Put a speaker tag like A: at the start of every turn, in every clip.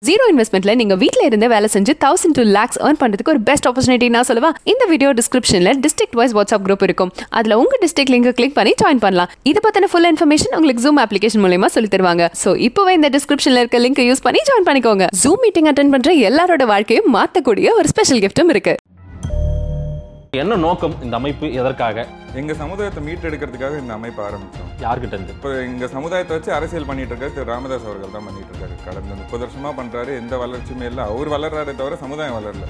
A: Zero இன்வெஸ்ட்மெண்ட்ல நீங்க வீட்ல இருந்தே வேலை செஞ்சு தௌசண்ட் டூ லேக்ஸ் ஏர்ன் பண்றதுக்கு ஒரு பெஸ்ட் ஆப்பர்ச்சுனிட்டி நான் சொல்லுவா இந்த வீடியோ டிஸ்கிரிப்ஷன்ல டிஸ்ட்ரிக்ட் வைஸ் வாட்ஸ்அப் குரூப் இருக்கும் அதுல உங்க டிஸ்ட்ரிக்ட் லிங்க் கிளிக் பண்ணி ஜாயின் பண்ணலாம் இதை பத்தின ஃபுல் இன்ஃபர்மேஷன் உங்களுக்கு ஜூம் அப்ளிகேஷன் மூலயமா சொல்லி தருவாங்க சோ இப்போவே இந்த டிஸ்கிரிப்ஷன்ல இருக்க லிங்க் யூஸ் பண்ணி ஜாயின் பண்ணிக்கோங்க ஜூம் மீட்டிங் அட்டன் பண்ற எல்லாரோட வாழ்க்கையும் மாத்தக்கூடிய ஒரு ஸ்பெஷல் கிஃப்ட்டும் இருக்கு
B: என்ன நோக்கம் இந்த அமைப்பு எதற்காக
C: எங்க சமுதாயத்தை மீட்டெடுக்கிறதுக்காக இந்த அமைப்பு ஆரம்பிச்சோம்
B: யார்கிட்ட இருந்து
C: இப்போ எங்க சமுதாயத்தை வச்சு அரசியல் பண்ணிட்டு இருக்காரு திரு ராமதாஸ் அவர்கள் தான் பண்ணிட்டு இருக்காரு கடந்த முப்பது வருஷமா பண்றாரு எந்த வளர்ச்சியுமே இல்லை அவர் வளர்றாரே தவிர சமுதாயம் வளரல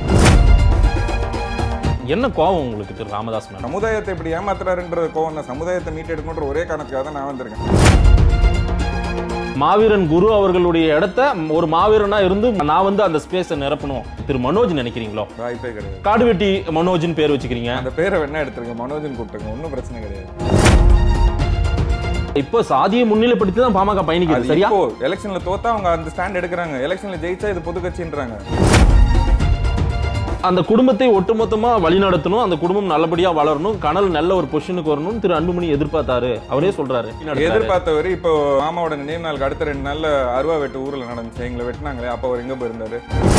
B: என்ன கோவம் உங்களுக்கு திரு ராமதாஸ் மேடம்
C: சமுதாயத்தை இப்படி ஏமாத்துறாருன்ற கோவம் தான் சமுதாயத்தை மீட்டெடுக்கணுன்ற ஒரே காரணத்துக்காக தான் நான் வந்திருக்கேன்
B: மாவீரன் குரு அவர்களுடைய இடத்த ஒரு மாவீரனா இருந்து நான் வந்து அந்த ஸ்பேஸை நிரப்பணும் திரு மனோஜ் நினைக்கிறீங்களோ
C: வாய்ப்பே கிடையாது
B: காடுவெட்டி மனோஜ்னு பேர் வச்சுக்கிறீங்க
C: அந்த பேரை வேணா எடுத்துருங்க மனோஜன் கூப்பிட்டுருங்க ஒன்றும் பிரச்சனை கிடையாது
B: இப்போ சாதியை முன்னிலைப்படுத்தி தான் பாமக
C: அது
B: பயணிக்குது சரியா
C: இப்போ எலெக்ஷன்ல தோத்தா அவங்க அந்த ஸ்டாண்ட் எடுக்கிறாங்க எலெக்ஷன்ல ஜெயிச்சா இது பொது கட்சின்றாங்க
B: அந்த குடும்பத்தை ஒட்டுமொத்தமா வழிநடத்தணும் அந்த குடும்பம் நல்லபடியா வளரணும் கனல் நல்ல ஒரு பொசிஷனுக்கு வரணும் திரு அன்புமணி எதிர்பார்த்தாரு அவரே சொல்றாரு
C: எதிர்பார்த்தவர் இப்போ மாமாவோட நினைவு நாளுக்கு அடுத்த ரெண்டு நாள்ல அருவா வெட்டு ஊர்ல நடந்துச்சு எங்களை வெட்டினாங்களே அப்ப அவர் எங்க போயிருந்தாரு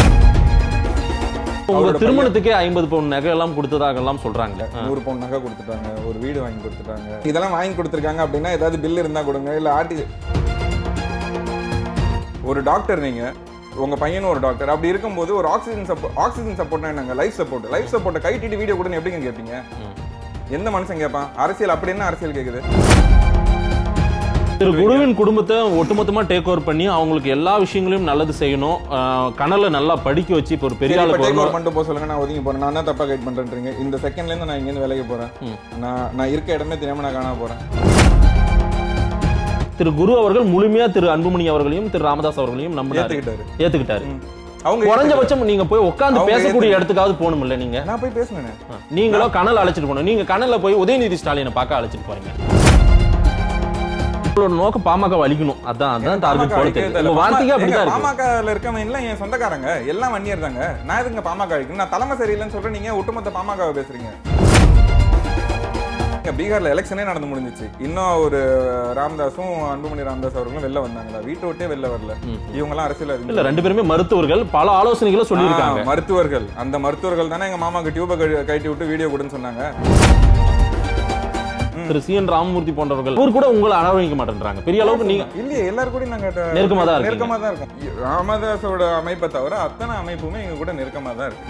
B: உங்க
C: அவரோட
B: திருமணத்துக்கே ஐம்பது பவுன் நகை எல்லாம் கொடுத்ததாக எல்லாம் சொல்றாங்க
C: நூறு பவுன் நகை கொடுத்துட்டாங்க ஒரு வீடு வாங்கி கொடுத்துட்டாங்க இதெல்லாம் வாங்கி கொடுத்துருக்காங்க அப்படின்னா ஏதாவது பில் இருந்தா கொடுங்க இல்ல ஆர்டி ஒரு டாக்டர் நீங்க உங்க பையனும் ஒரு டாக்டர் அப்படி இருக்கும்போது ஒரு ஆக்சிஜன் சப்போர்ட் ஆக்சிஜன் சப்போர்ட்னா என்னங்க லைஃப் சப்போர்ட் லைஃப் சப்போர்ட்டை கைட்டிட்டு வீடியோ கொடுன்னு எப்படிங்க கேட்பீங்க எந்த மனுஷன் கேட்பான் அரசியல் அப்படி என்ன அரசியல் கேக்குது
B: திரு குருவின் குடும்பத்தை ஒட்டுமொத்தமா டேக் ஓவர் பண்ணி அவங்களுக்கு எல்லா விஷயங்களையும் நல்லது செய்யணும் ஆஹ் கனலை நல்லா படிக்க வச்சு இப்போ ஒரு பெரிய
C: சரி, இப்ப
B: ஆளுக்கு
C: take over
B: வரணும்
C: பண்ணிட்டு போக சொல்லுங்க நான் ஒதுங்கி போறேன் நான் தான் தப்பா கைட் பண்றேன்றீங்க இந்த செகண்ட்ல இருந்து நான் இங்க இருந்து விலகி போறேன்
B: ம்.
C: நான் நான் இருக்க இடமே தெரியாம நான் காணாம போறேன்
B: திரு குரு அவர்கள் முழுமையா திரு அன்புமணி அவர்களையும் திரு ராமதாஸ் அவர்களையும் நம்பினாரு
C: ஏத்துக்கிட்டாரு
B: ஏத்துக்கிட்டாரு
C: ம். அவங்க
B: குறைஞ்சபட்சம் நீங்க போய் உட்கார்ந்து
C: அவங்க
B: பேசக்கூடிய
C: ஏத்துக்கிட்டாரு.
B: இடத்துக்காவது போகணும்ல நீங்க
C: நான் போய் பேசினேன்
B: ஆ, நீங்களோ கனல் அழைச்சிட்டு போகணும் நீங்க கனல்ல போய் உதயநிதி ஸ்டாலினை பார்க்க அழைச்சிட்டு போறீங்க உங்களோட நோக்கம் பாமக வலிக்கணும் அதான் அதான் டார்கெட் போல தெரியுது உங்க வார்த்தைக்கு அப்படிதான் இருக்கு
C: பாமகல இருக்கவங்க எல்லாம் என் சொந்தக்காரங்க எல்லாம் வன்னியர் தாங்க நான் எதுங்க பாமக அழிக்கணும் நான் தலைமை சரியில்லைன்னு சொல்றேன் நீங்க ஒட்டுமொத்த பாமக பேசுறீங்க இங்க பீகார்ல எலெக்ஷனே நடந்து முடிஞ்சிச்சு இன்னும் ஒரு ராமதாஸும் அன்புமணி ராமதாஸ் அவர்களும் வெளில வந்தாங்களா வீட்டை விட்டே வெளில வரல
B: ம்.
C: இவங்க எல்லாம் அரசியல்
B: இல்ல
C: அறிஞர்கள்.
B: ரெண்டு பேருமே மருத்துவர்கள் பல ஆலோசனைகளை சொல்லியிருக்காங்க
C: ஆ, மருத்துவர்கள் அந்த மருத்துவர்கள் தானே எங்க மாமாக்கு டியூபை கட்டி விட்டு வீடியோ கொடுன்னு சொன்னாங்க
B: திரு சி என் ராமமூர்த்தி போன்றவர்கள் இவர் கூட உங்களை அரவணைக்க மாட்டேன்றாங்க பெரிய அளவுக்கு நீங்க
C: இல்லையே எல்லாரும் கூட நாங்க ட-
B: நெருக்கமா தான் இருக்கீங்க.
C: நெருக்கமா தான் இருக்கோம் ராமதாஸோட அமைப்பை தவிர அத்தனை அமைப்புமே எங்க கூட நெருக்கமா தான் இருக்கு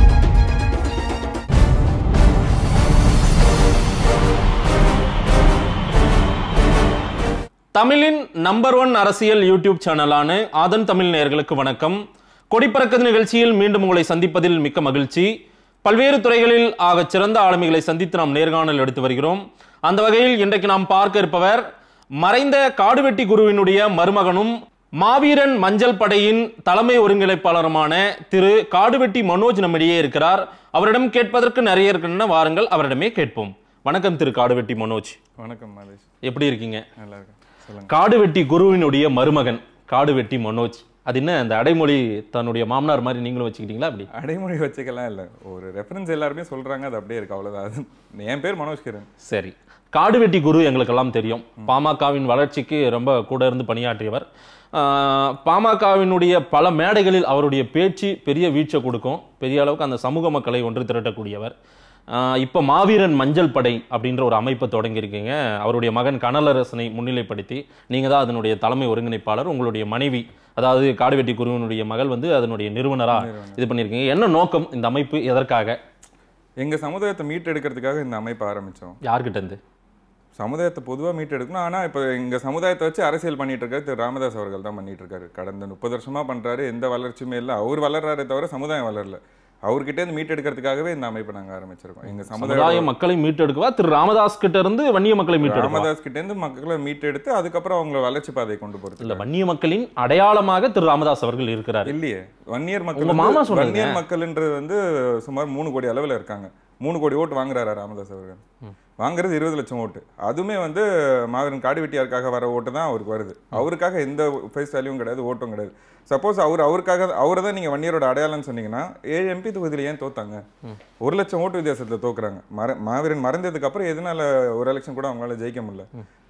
B: தமிழின் நம்பர் ஒன் அரசியல் யூடியூப் சேனலான ஆதன் தமிழ் நேயர்களுக்கு வணக்கம் கொடிப்பறக்க நிகழ்ச்சியில் மீண்டும் உங்களை சந்திப்பதில் மிக்க மகிழ்ச்சி பல்வேறு துறைகளில் ஆகச் சிறந்த ஆளுமைகளை சந்தித்து நாம் நேர்காணல் எடுத்து வருகிறோம் அந்த வகையில் இன்றைக்கு நாம் பார்க்க இருப்பவர் மறைந்த காடுவெட்டி குருவினுடைய மருமகனும் மாவீரன் மஞ்சள் படையின் தலைமை ஒருங்கிணைப்பாளருமான திரு காடுவெட்டி மனோஜ் நம்மிடையே இருக்கிறார் அவரிடம் கேட்பதற்கு நிறைய இருக்கின்றன வாருங்கள் அவரிடமே கேட்போம் வணக்கம் திரு காடுவெட்டி மனோஜ்
C: வணக்கம் மாதேஷ்
B: எப்படி இருக்கீங்க
C: நல்லா இருக்கேன் சொல்லுங்க
B: காடுவெட்டி குருவினுடைய மருமகன் காடுவெட்டி மனோஜ் அது என்ன அந்த அடைமொழி தன்னுடைய மாமனார் மாதிரி நீங்களும் வச்சுக்கிட்டீங்களா அப்படி
C: அடைமொழி வச்சுக்கலாம் இல்லை ஒரு ரெஃபரன்ஸ் எல்லாருமே சொல்றாங்க அது அப்படியே இருக்கு அவ்வளவுதான் அது என் பேர் மனோஜ் கிரண்
B: சரி காடுவெட்டி குரு எங்களுக்கெல்லாம் தெரியும் பாமகவின் வளர்ச்சிக்கு ரொம்ப கூட இருந்து பணியாற்றியவர் ஆஹ், பாமகவினுடைய பல மேடைகளில் அவருடைய பேச்சு பெரிய வீழ்ச்சை கொடுக்கும் பெரிய அளவுக்கு அந்த சமூக மக்களை ஒன்று திரட்டக்கூடியவர் ஆஹ், இப்போ மாவீரன் மஞ்சள் படை அப்படின்ற ஒரு அமைப்பை தொடங்கியிருக்கீங்க அவருடைய மகன் கனலரசனை முன்னிலைப்படுத்தி நீங்கள் தான் அதனுடைய தலைமை ஒருங்கிணைப்பாளர் உங்களுடைய மனைவி அதாவது காடுவெட்டி குருவினுடைய மகள் வந்து அதனுடைய நிறுவனராக இது பண்ணியிருக்கீங்க என்ன நோக்கம் இந்த அமைப்பு எதற்காக
C: எங்க சமுதாயத்தை மீட்டெடுக்கிறதுக்காக இந்த அமைப்பு ஆரம்பிச்சோம்
B: யார்கிட்ட இருந்து
C: சமுதாயத்தை பொதுவாக மீட்டெடுக்கணும் ஆனால் இப்போ எங்க சமுதாயத்தை வச்சு அரசியல் பண்ணிட்டு இருக்காரு திரு ராமதாஸ் அவர்கள் தான் பண்ணிட்டு இருக்காரு கடந்த முப்பது வருஷமா பண்றாரு எந்த வளர்ச்சியுமே இல்லை அவர் வளர்றாரே தவிர சமுதாயம் வளரல அவர்கிட்ட இருந்து மீட்டெடுக்கிறதுக்காகவே இந்த அமைப்பை நாங்க ஆரம்பிச்சிருக்கோம் எங்க
B: சமுதாய
C: சமுதாயம்
B: மக்களை மீட்டெடுக்கவா திரு ராமதாஸ் கிட்ட இருந்து வன்னிய மக்களை மீட்டெடுக்கவா
C: ராமதாஸ் கிட்ட இருந்து மக்களை மீட்டெடுத்து அதுக்கப்புறம் அவங்கள வளர்ச்சி பாதையை கொண்டு போறது
B: இல்ல வன்னிய மக்களின் அடையாளமாக திரு ராமதாஸ் அவர்கள் இருக்கிறார்
C: இல்லையே வன்னியர் மக்கள்
B: உங்க
C: வந்து-
B: மாமா சொன்னீங்க.
C: வன்னியர் மக்கள்ன்றது வந்து சுமார் மூணு கோடி அளவுல இருக்காங்க மூணு கோடி ஓட்டு வாங்குறாரா ராமதாஸ் அவர்கள் வாங்குறது இருபது லட்சம் ஓட்டு அதுவுமே வந்து மாவீரன் காடுவெட்டியாருக்காக வர ஓட்டு தான் அவருக்கு வருது அவருக்காக எந்த ஃபேஸ் வேல்யூவும் கிடையாது ஓட்டும் கிடையாது சப்போஸ் அவர் அவருக்காக அவரை தான் நீங்க வன்னியரோட அடையாளம்னு சொன்னீங்கன்னா ஏழு எம்பி தொகுதியில் ஏன் தோத்தாங்க ஒரு லட்சம் ஓட்டு வித்தியாசத்தில் தோக்குறாங்க மற மாவீரன் மறைந்ததுக்கு அப்புறம் எதனால ஒரு எலெக்ஷன் கூட அவங்களால ஜெயிக்க முடியல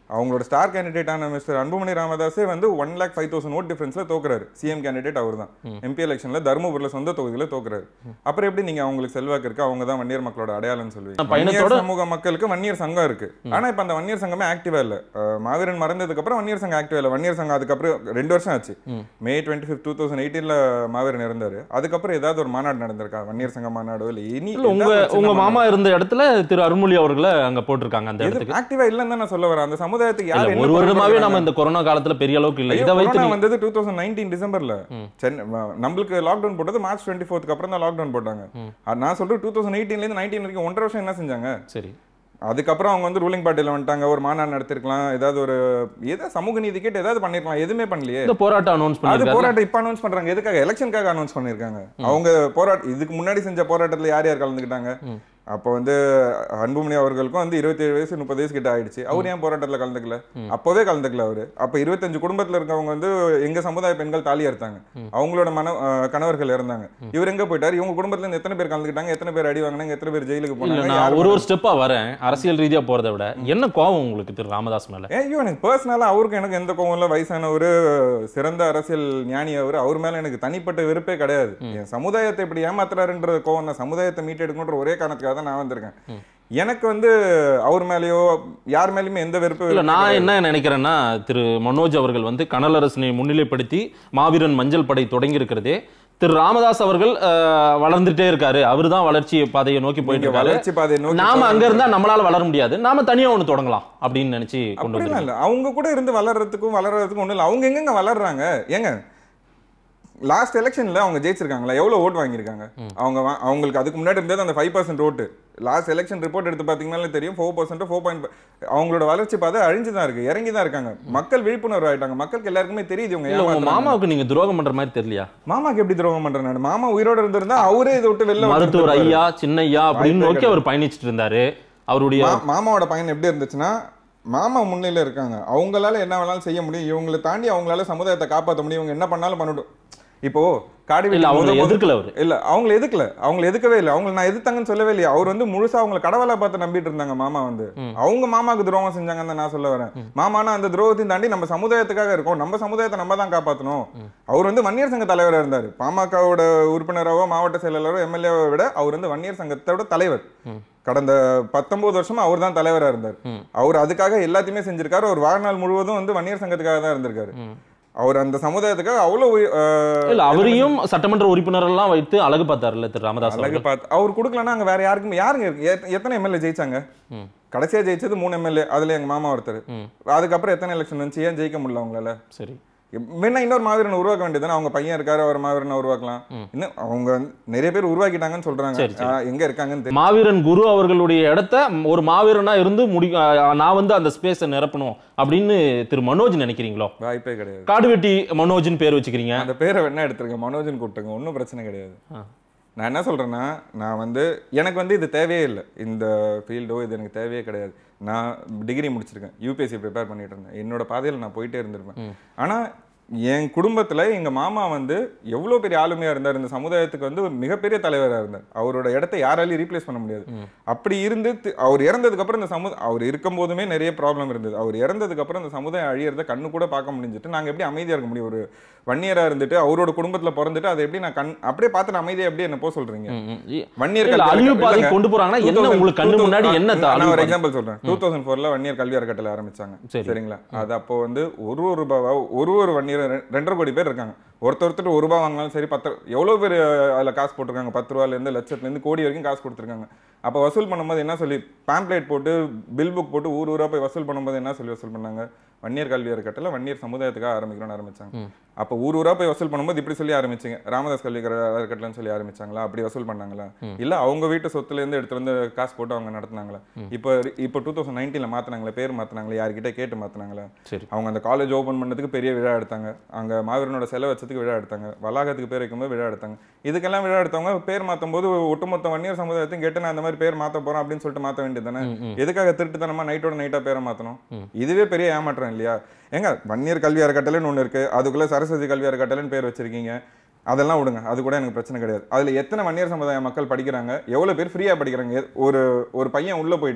C: அவங்களோட ஸ்டார் கேண்டிடேட்டான மிஸ்டர் அன்புமணி ராமதாஸே வந்து one lakh five thousand vote டிஃபரன்ஸ்ல தோக்குறாரு சிஎம் கேண்டிடேட் அவர் தான் எம்பி எலெக்ஷன்ல தருமபுரியில் சொந்த தொகுதியில தோக்குறாரு அப்புறம் எப்படி நீங்க அவங்களுக்கு செல்வாக்கு இருக்கு அவங்க தான் வன்னியர் மக்களோட அடையாளம்னு சொல்லுவீங்க
B: பயணத்தோட-
C: வன்னியர் சமூக மக்களுக்கு வன்னியர் சங்கம் இருக்கு ஆனா இப்ப அந்த வன்னியர் சங்கமே ஆக்டிவா இல்ல அஹ் மாவீரன் மறந்ததுக்கு அப்புறம் வன்னியர் சங்கம் ஆக்டிவா இல்ல வன்னியர் சங்கம் அதுக்கப்புறம் ரெண்டு வருஷம் ஆச்சு May twenty fifth two thousand எயிட்டீன்ல மாவீரன் இருந்தாரு அதுக்கப்புறம் ஏதாவது ஒரு மாநாடு நடந்திருக்கா வன்னியர் சங்க மாநாடோ இல்ல இனி
B: இல்ல உங்க உங்க மாமா இருந்த இடத்துல திரு அருள்மொழி அவர்களை அங்க போட்டிருக்காங்க அந்த இடத்துக்கு
C: ஆக்டிவா இல்லன்னு தான் நான் சொல்ல வரேன் அந்த சமுதாயத்துக்கு யார்
B: இல்ல,
C: என்ன
B: ஒரு வருடமாவே
C: பண்றாங்க?
B: நம்ம இந்த கொரோனா காலத்துல பெரிய அளவுக்கு இல்ல
C: ஐயோ,
B: இதை வைத்து
C: கொரோனா
B: நீங்க-
C: வந்தது டூ தௌசண்ட் நைன்டீன் டிசம்பர்ல சென்னை ம- நம்மளுக்கு லாக்டவுன் போட்டது மார்ச் டுவெண்ட்டி ஃபோர்த்துக்கு அப்புறம் தான் லாக்டவுன் போட்டாங்க அது நான் சொல்றேன் டூ தௌசண்ட் எயிட்டீன்ல இருந்து நைன்டீன் வரைக்கும் ஒன்றரை வருஷம் என்ன செஞ்சாங்க
B: சரி
C: அதுக்கப்புறம் அவங்க வந்து ரூலிங் பார்ட்டியில் வந்துட்டாங்க ஒரு மாநாடு நடத்திருக்கலாம் ஏதாவது ஒரு ஏதாவது சமூக நீதி கேட்டு ஏதாவது பண்ணிருக்கலாம் எதுவுமே பண்ணலையே
B: இந்த போராட்டம் அனௌன்ஸ்
C: அது
B: பண்ணிருக்காரு
C: போராட்டம் இப்ப அனௌன்ஸ் பண்றாங்க எதுக்காக எலெக்ஷனுக்காக அனௌன்ஸ் பண்ணிருக்காங்க அவங்க போராட்ட இதுக்கு முன்னாடி செஞ்ச போராட்டத்துல யார் யார் கலந்துக்கிட்டாங்க அப்போ வந்து அன்புமணி அவர்களுக்கும் வந்து இருபத்தேழு வயசு முப்பது வயசு கிட்ட ஆயிடுச்சு அவர் ஏன் போராட்டத்துல கலந்துக்கல அப்போவே கலந்துக்கல அவரு அப்ப இருபத்தஞ்சு குடும்பத்துல இருக்கவங்க வந்து எங்க சமுதாய பெண்கள் தாலி அறுத்தாங்க அவங்களோட மன அஹ், கணவர்கள் இறந்தாங்க இவர் எங்க போயிட்டாரு இவங்க குடும்பத்துல இருந்து எத்தனை பேர் கலந்துக்கிட்டாங்க எத்தனை பேர் அடி வாங்கினாங்க எத்தனை பேர் ஜெயிலுக்கு
B: இல்ல
C: போனாங்க
B: நான்
C: யார்
B: ஒரு ஒரு ஸ்டெப்பா வரேன் அரசியல் ரீதியா போறதை விட என்ன கோவம் உங்களுக்கு திரு ராமதாஸ் மேல
C: ஏன் ஐயோ எனக்கு பர்சனலாக அவருக்கு எனக்கு எந்த கோவம் இல்லை வயசான ஒரு சிறந்த அரசியல் ஞானி அவர் அவர் மேல எனக்கு தனிப்பட்ட வெறுப்பே கிடையாது என் சமுதாயத்தை இப்படி ஏமாத்துறாருன்ற கோவம் தான் சமுதாயத்தை மீட்டெடுக்கணுன்ற ஒரே காரணத்துக்காக தான் நான் வந்திருக்கேன் எனக்கு வந்து அவர் மேலேயோ யார் மேலேயுமே எந்த வெறுப்பு
B: இல்ல
C: வெறுப்பும்
B: நான்
C: கிடையாது.
B: என்ன நினைக்கிறேன்னா திரு மனோஜ் அவர்கள் வந்து கனலரசனை முன்னிலைப்படுத்தி மாவீரன் மஞ்சள் படை தொடங்கி இருக்கிறதே திரு ராமதாஸ் அவர்கள் அஹ், வளர்ந்துட்டே இருக்காரு அவர்தான் வளர்ச்சி பாதையை நோக்கி போயிட்டு
C: நீங்க
B: இருக்காரு
C: வளர்ச்சி பாதையை நோக்கி
B: நாம அங்க
C: போறது-
B: இருந்தா நம்மளால வளர முடியாது நாம தனியா ஒண்ணு தொடங்கலாம் அப்படின்னு நினைச்சு கொண்டு
C: அப்படிலாம்
B: வந்திருக்கோம்
C: இல்ல அவங்க கூட இருந்து வளர்றதுக்கும் வளர்றதுக்கும் ஒண்ணும் இல்ல அவங்க எங்கங்க வளர்றாங்க ஏங்க லாஸ்ட் எலெக்ஷன்ல அவங்க ஜெயிச்சிருக்காங்களா எவ்வளவு ஓட் வாங்கியிருக்காங்க அவங்க வா- அவங்களுக்கு அதுக்கு முன்னாடி இருந்தது அந்த ஃபைவ் பர்சன்ட் ஓட்டு லாஸ்ட் எலெக்ஷன் ரிப்போர்ட் எடுத்து பாத்தீங்கன்னாலே தெரியும் ஃபோர் பர்சன்ட் ஃபோர் பாயிண்ட் அவங்களோட வளர்ச்சி பாதை அழிஞ்சு தான் இருக்கு இறங்கி தான் இருக்காங்க மக்கள் விழிப்புணர்வு ஆயிட்டாங்க மக்களுக்கு எல்லாருக்குமே தெரியுது இவங்க
B: இல்ல உங்க
C: ஏமாத்துறாங்க.
B: மாமாவுக்கு நீங்க துரோகம் பண்ற மாதிரி தெரியலையா
C: மாமாக்கு எப்படி துரோகம் பண்றேன் நான் மாமா உயிரோட இருந்திருந்தா அவரே இதை விட்டு வெளில
B: மருத்துவர்
C: வந்திருப்பாரு.
B: ஐயா சின்னையா அப்படின்னு
C: வாய்ப்பே
B: நோக்கி அவர் பயணிச்சிட்டு இருந்தாரு அவருடைய
C: மா- மாமாவோட பையன் எப்படி இருந்துச்சுன்னா மாமா முன்னிலையில இருக்காங்க அவங்களால என்ன வேணாலும் செய்ய முடியும் இவங்களை தாண்டி அவங்களால சமுதாயத்தை காப்பாற்ற முடியும் இவங்க என்ன பண்ணாலும் பண்ணட்டும் இப்போ காடி
B: இல்ல
C: வெட்டி
B: அவங்க
C: முத முத-
B: எதிர்க்கல அவரு
C: இல்ல அவங்கள எதுக்கல அவங்கள எதுக்கவே இல்லை அவங்கள நான் எதிர்த்தாங்கன்னு சொல்லவே இல்லையா அவர் வந்து முழுசா அவங்கள கடவுளா பார்த்து நம்பிட்டு இருந்தாங்க மாமா வந்து அவங்க மாமாக்கு துரோகம் செஞ்சாங்கன்னு தான் நான் சொல்ல வரேன் மாமானா அந்த துரோகத்தையும் தாண்டி நம்ம சமுதாயத்துக்காக இருக்கோம் நம்ம சமுதாயத்தை நம்ம தான் காப்பாத்தணும் அவர் வந்து வன்னியர் சங்க தலைவரா இருந்தாரு பாமகவோட உறுப்பினராவோ மாவட்ட செயலாளரோ எம்எல்ஏவோ விட அவர் வந்து வன்னியர் சங்கத்தோட தலைவர் கடந்த பத்தொன்பது வருஷமா அவர் தான் தலைவரா இருந்தார் அவர் அதுக்காக எல்லாத்தையுமே செஞ்சிருக்காரு அவர் வாழ்நாள் முழுவதும் வந்து வன்னியர் சங்கத்துக்காக தான் இருந்திருக்காரு அவர் அந்த சமுதாயத்துக்காக அவ்வளவு அஹ்,
B: இல்ல அவரையும் சட்டமன்ற உறுப்பினர் எல்லாம் வைத்து அழகு பார்த்தாருல்ல திரு ராமதாஸ்
C: அழகு
B: அவர்கள்
C: பார்த்து அவர் கொடுக்கலன்னா அங்க வேற யாருக்கும் யாருங்க இருக்கு? எத்த- எத்தனை எம்எல்ஏ ஜெயிச்சாங்க
B: ம்.
C: கடைசியா ஜெயிச்சது மூணு எம்எல்ஏ அதுல எங்க மாமா ஒருத்தர்
B: ம்.
C: அதுக்கப்புறம் எத்தனை எலெக்ஷன் வந்துச்சு ஏன் ஜெயிக்க முடியல அவங்களால
B: சரி
C: வேணா இன்னொரு மாவீரன் உருவாக்க வேண்டியதுதானே அவங்க பையன் இருக்காரு அவர் மாவீரனை உருவாக்கலாம் இன்னும் அவங்க வந்து நிறைய பேர் உருவாக்கிட்டாங்கன்னு சொல்றாங்க
B: சரி, சரி.
C: ஆஹ் எங்க இருக்காங்கன்னு தெரியல
B: மாவீரன் குரு அவர்களுடைய இடத்த ஒரு மாவீரனா இருந்து முடி அஹ் நான் வந்து அந்த ஸ்பேஸை நிரப்பணும் அப்படின்னு திரு மனோஜ் நினைக்கிறீங்களோ
C: வாய்ப்பே கிடையாது
B: காடுவெட்டி மனோஜ்னு பேர் வச்சுக்கிறீங்க
C: அந்த பேரை வேணா எடுத்துருங்க மனோஜன் கூப்பிட்டுங்க ஒன்றும் பிரச்சனை கிடையாது
B: ஆ.
C: நான் என்ன சொல்றேன்னா நான் வந்து எனக்கு வந்து இது தேவையே இல்லை இந்த ஃபீல்டோ இது எனக்கு தேவையே கிடையாது நான் டிகிரி முடிச்சிருக்கேன் யூபிஎஸ்சி ப்ரிப்பேர் பண்ணிட்டு இருந்தேன் என்னோட பாதையில் நான் போயிட்டே இருந்திருப்பேன் ஆனா என் குடும்பத்துல எங்க மாமா வந்து எவ்வளோ பெரிய ஆளுமையா இருந்தார் இந்த சமுதாயத்துக்கு வந்து ஒரு மிகப்பெரிய தலைவராக இருந்தார் அவரோட இடத்த யாராலையும் ரீப்ளேஸ் பண்ண முடியாது அப்படி இருந்து தி- அவர் இறந்ததுக்கு அப்புறம் இந்த சமு அவர் இருக்கும் போதுமே நிறைய ப்ராப்ளம் இருந்தது அவர் இறந்ததுக்கு அப்புறம் இந்த சமுதாயம் அழியறத கண்ணு கூட பார்க்க முடிஞ்சிட்டு நாங்க எப்படி அமைதியா இருக்க முடியும் ஒரு வன்னியரா இருந்துட்டு அவரோட குடும்பத்துல பிறந்துட்டு அதை எப்படி நான் கண் அப்படியே பார்த்து நான் அமைதியா எப்படி என்ன போக சொல்றீங்க
B: ம், ம். இ-
C: வன்னியர்
B: இல்ல,
C: கல்வி
B: அழிவு
C: அறக்கட்டளை-
B: பாதை
C: இல்லைங்க.
B: கொண்டு போறாங்கன்னா என்ன
C: 2000
B: உங்களுக்கு கண்ணு முன்னாடி என்ன த-
C: நான்
B: அழிவு
C: ஒரு
B: பாதை?
C: எக்ஸாம்பிள் சொல்றேன் டூ தௌசண்ட் ஃபோர்ல வன்னியர் கல்வி அறக்கட்டளை ஆரம்பிச்சாங்க
B: சரி.
C: சரிங்களா அது அப்போ வந்து ஒரு ஒரு ரூபாவா ஒரு ஒரு வன்னியர் ரெ- ரெண்டரை கோடி பேர் இருக்காங்க ஒருத்தர் ஒருத்தர் ஒரு ரூபாய் வாங்கினாலும் சரி பத்து எவ்வளவு பேர் அதுல காசு போட்டிருக்காங்க பத்து ரூபாயில இருந்து லட்சத்துல இருந்து கோடி வரைக்கும் காசு கொடுத்துருக்காங்க அப்போ வசூல் பண்ணும்போது என்ன சொல்லி பேம்ப்ளேட் போட்டு பில் புக் போட்டு ஊர் ஊரா போய் வசூல் பண்ணும்போது என்ன சொல்லி வசூல் பண்ணாங்க வன்னியர் கல்வி அறக்கட்டளை வன்னியர் சமுதாயத்துக்காக ஆரம்பிக்கணும்னு ஆரம்பிச்சாங்க அப்போ ஊர் ஊரா போய் வசூல் பண்ணும்போது இப்படி சொல்லி ஆரம்பிச்சீங்க ராமதாஸ் கல்வி அற- அறக்கட்டளைன்னு சொல்லி ஆரம்பிச்சாங்களா அப்படி வசூல் பண்ணாங்களா இல்ல அவங்க வீட்டு சொத்துல இருந்து எடுத்து வந்து காசு போட்டு அவங்க நடத்துனாங்களா இப்போ இப்போ டூ தௌசண்ட் நைன்டீன்ல மாத்தினாங்களா பேர் மாத்தினாங்களா யார்கிட்ட கேட்டு மாத்தினாங்களா
B: சரி
C: அவங்க அந்த காலேஜ் ஓபன் பண்ணதுக்கு பெரிய விழா எடுத்தாங்க அங்க மாவீரனோட செலவு வச்சதுக்கு விழா எடுத்தாங்க வளாகத்துக்கு பேர் வைக்கும்போது விழா எடுத்தாங்க இதுக்கெல்லாம் விழா எடுத்தவங்க பேர் மாத்தும் போது ஒட்டுமொத்த வன்னியர் சமுதாயத்தையும் கேட்டு நான் இந்த மாதிரி பேர் மாத்த போறேன் அப்படின்னு சொல்லிட்டு மாத்த வேண்டியது தானே எதுக்காக திருட்டுத்தனமா நைட்டோட நைட்டா பேரை மாத்தணும் இதுவே பெரிய ஏமாற்றம் இல்லையா ஏங்க வன்னியர் கல்வி அறக்கட்டளைன்னு ஒண்ணு இருக்கு அதுக்குள்ள சரஸ்வதி கல்வி அறக்கட்டளைன்னு பேர் வச்சிருக்கீங்க அதெல்லாம் விடுங்க அது கூட எனக்கு பிரச்சனை கிடையாது அதுல எத்தனை வன்னியர் சமுதாய மக்கள் படிக்கிறாங்க எவ்வளவு பேர் ஃப்ரீயா படிக்கிறாங்க எ- ஒரு ஒரு பையன் உள்ள போயிட்டு